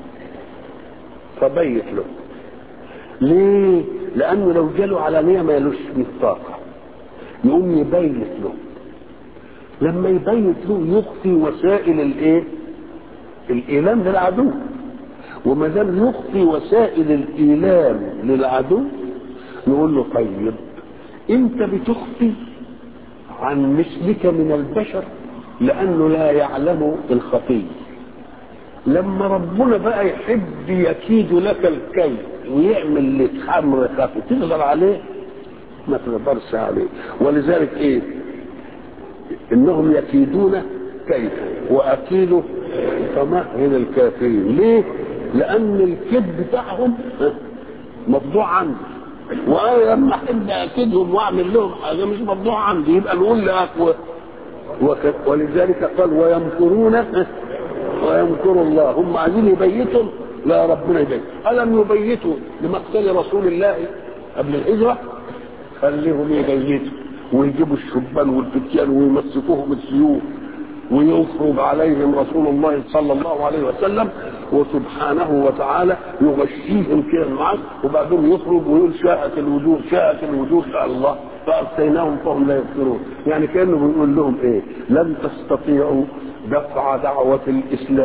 فبيت له ليه لانه لو جاله علانيه ما يلوش بالطاقه يقوم يبيت له لما يبيت له يخفي وسائل الايه الايلام للعدو وما دام يخفي وسائل الايلام للعدو نقول له طيب انت بتخفي عن مثلك من البشر لانه لا يعلم الخفي لما ربنا بقى يحب يكيد لك الكيد ويعمل لك خمر خفي تقدر عليه ما تقدرش عليه ولذلك ايه انهم يكيدون كيدا واكيد فمهل الكافرين ليه لان الكيد بتاعهم مفضوع عندي وانا لما احب اكيدهم واعمل لهم حاجه مش مفضوع عندي يبقى نقول لاقوى ولذلك قال ويمكرون ويمكر الله هم عايزين يبيتوا لا ربنا يبيت الم يبيتوا لمقتل رسول الله قبل الهجره خليهم يبيتوا ويجيبوا الشبان والفتيان ويمسكوهم السيوف ويفرض عليهم رسول الله صلى الله عليه وسلم وسبحانه وتعالى يغشيهم كده معاك وبعدين يخرج ويقول شاءت الوجوه شاءت الوجوه شاء الله فأرسيناهم فهم لا يبصرون يعني كأنه بيقول لهم ايه لن تستطيعوا دفع دعوة الإسلام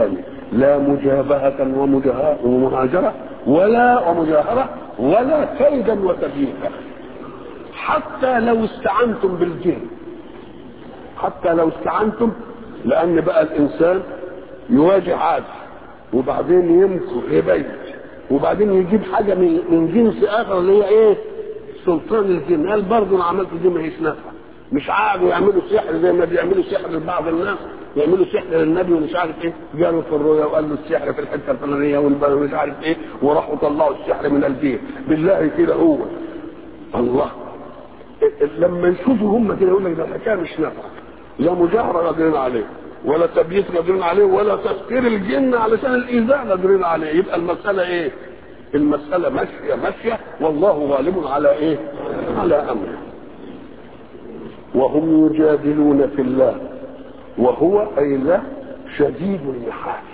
لا مجابهة ومجاه- ومهاجرة ولا ومجاهرة ولا كيدا وتبييتا حتى لو استعنتم بالجن حتى لو استعنتم لأن بقى الإنسان يواجه عادي وبعدين يمكر يبيت وبعدين يجيب حاجة من من جنس آخر اللي هي إيه؟ سلطان الجن قال برضه أنا عملت دي ما هيش نافعة مش قعدوا يعملوا سحر زي ما بيعملوا سحر لبعض الناس يعملوا سحر للنبي ومش عارف ايه جاله في الرؤيا وقال له السحر في الحته الفلانيه والبلد مش عارف ايه وراحوا طلعوا السحر من البيت بالله كده هو الله لما يشوفوا هم كده يقول لك ده الحكايه مش نافعه لا مجاهره قادرين عليه ولا تبييت قادرين عليه ولا تسخير الجن علشان الايذاء قادرين عليه يبقى المساله ايه؟ المساله ماشيه ماشيه والله غالب على ايه؟ على امره وهم يجادلون في الله وهو اي الله شديد المحال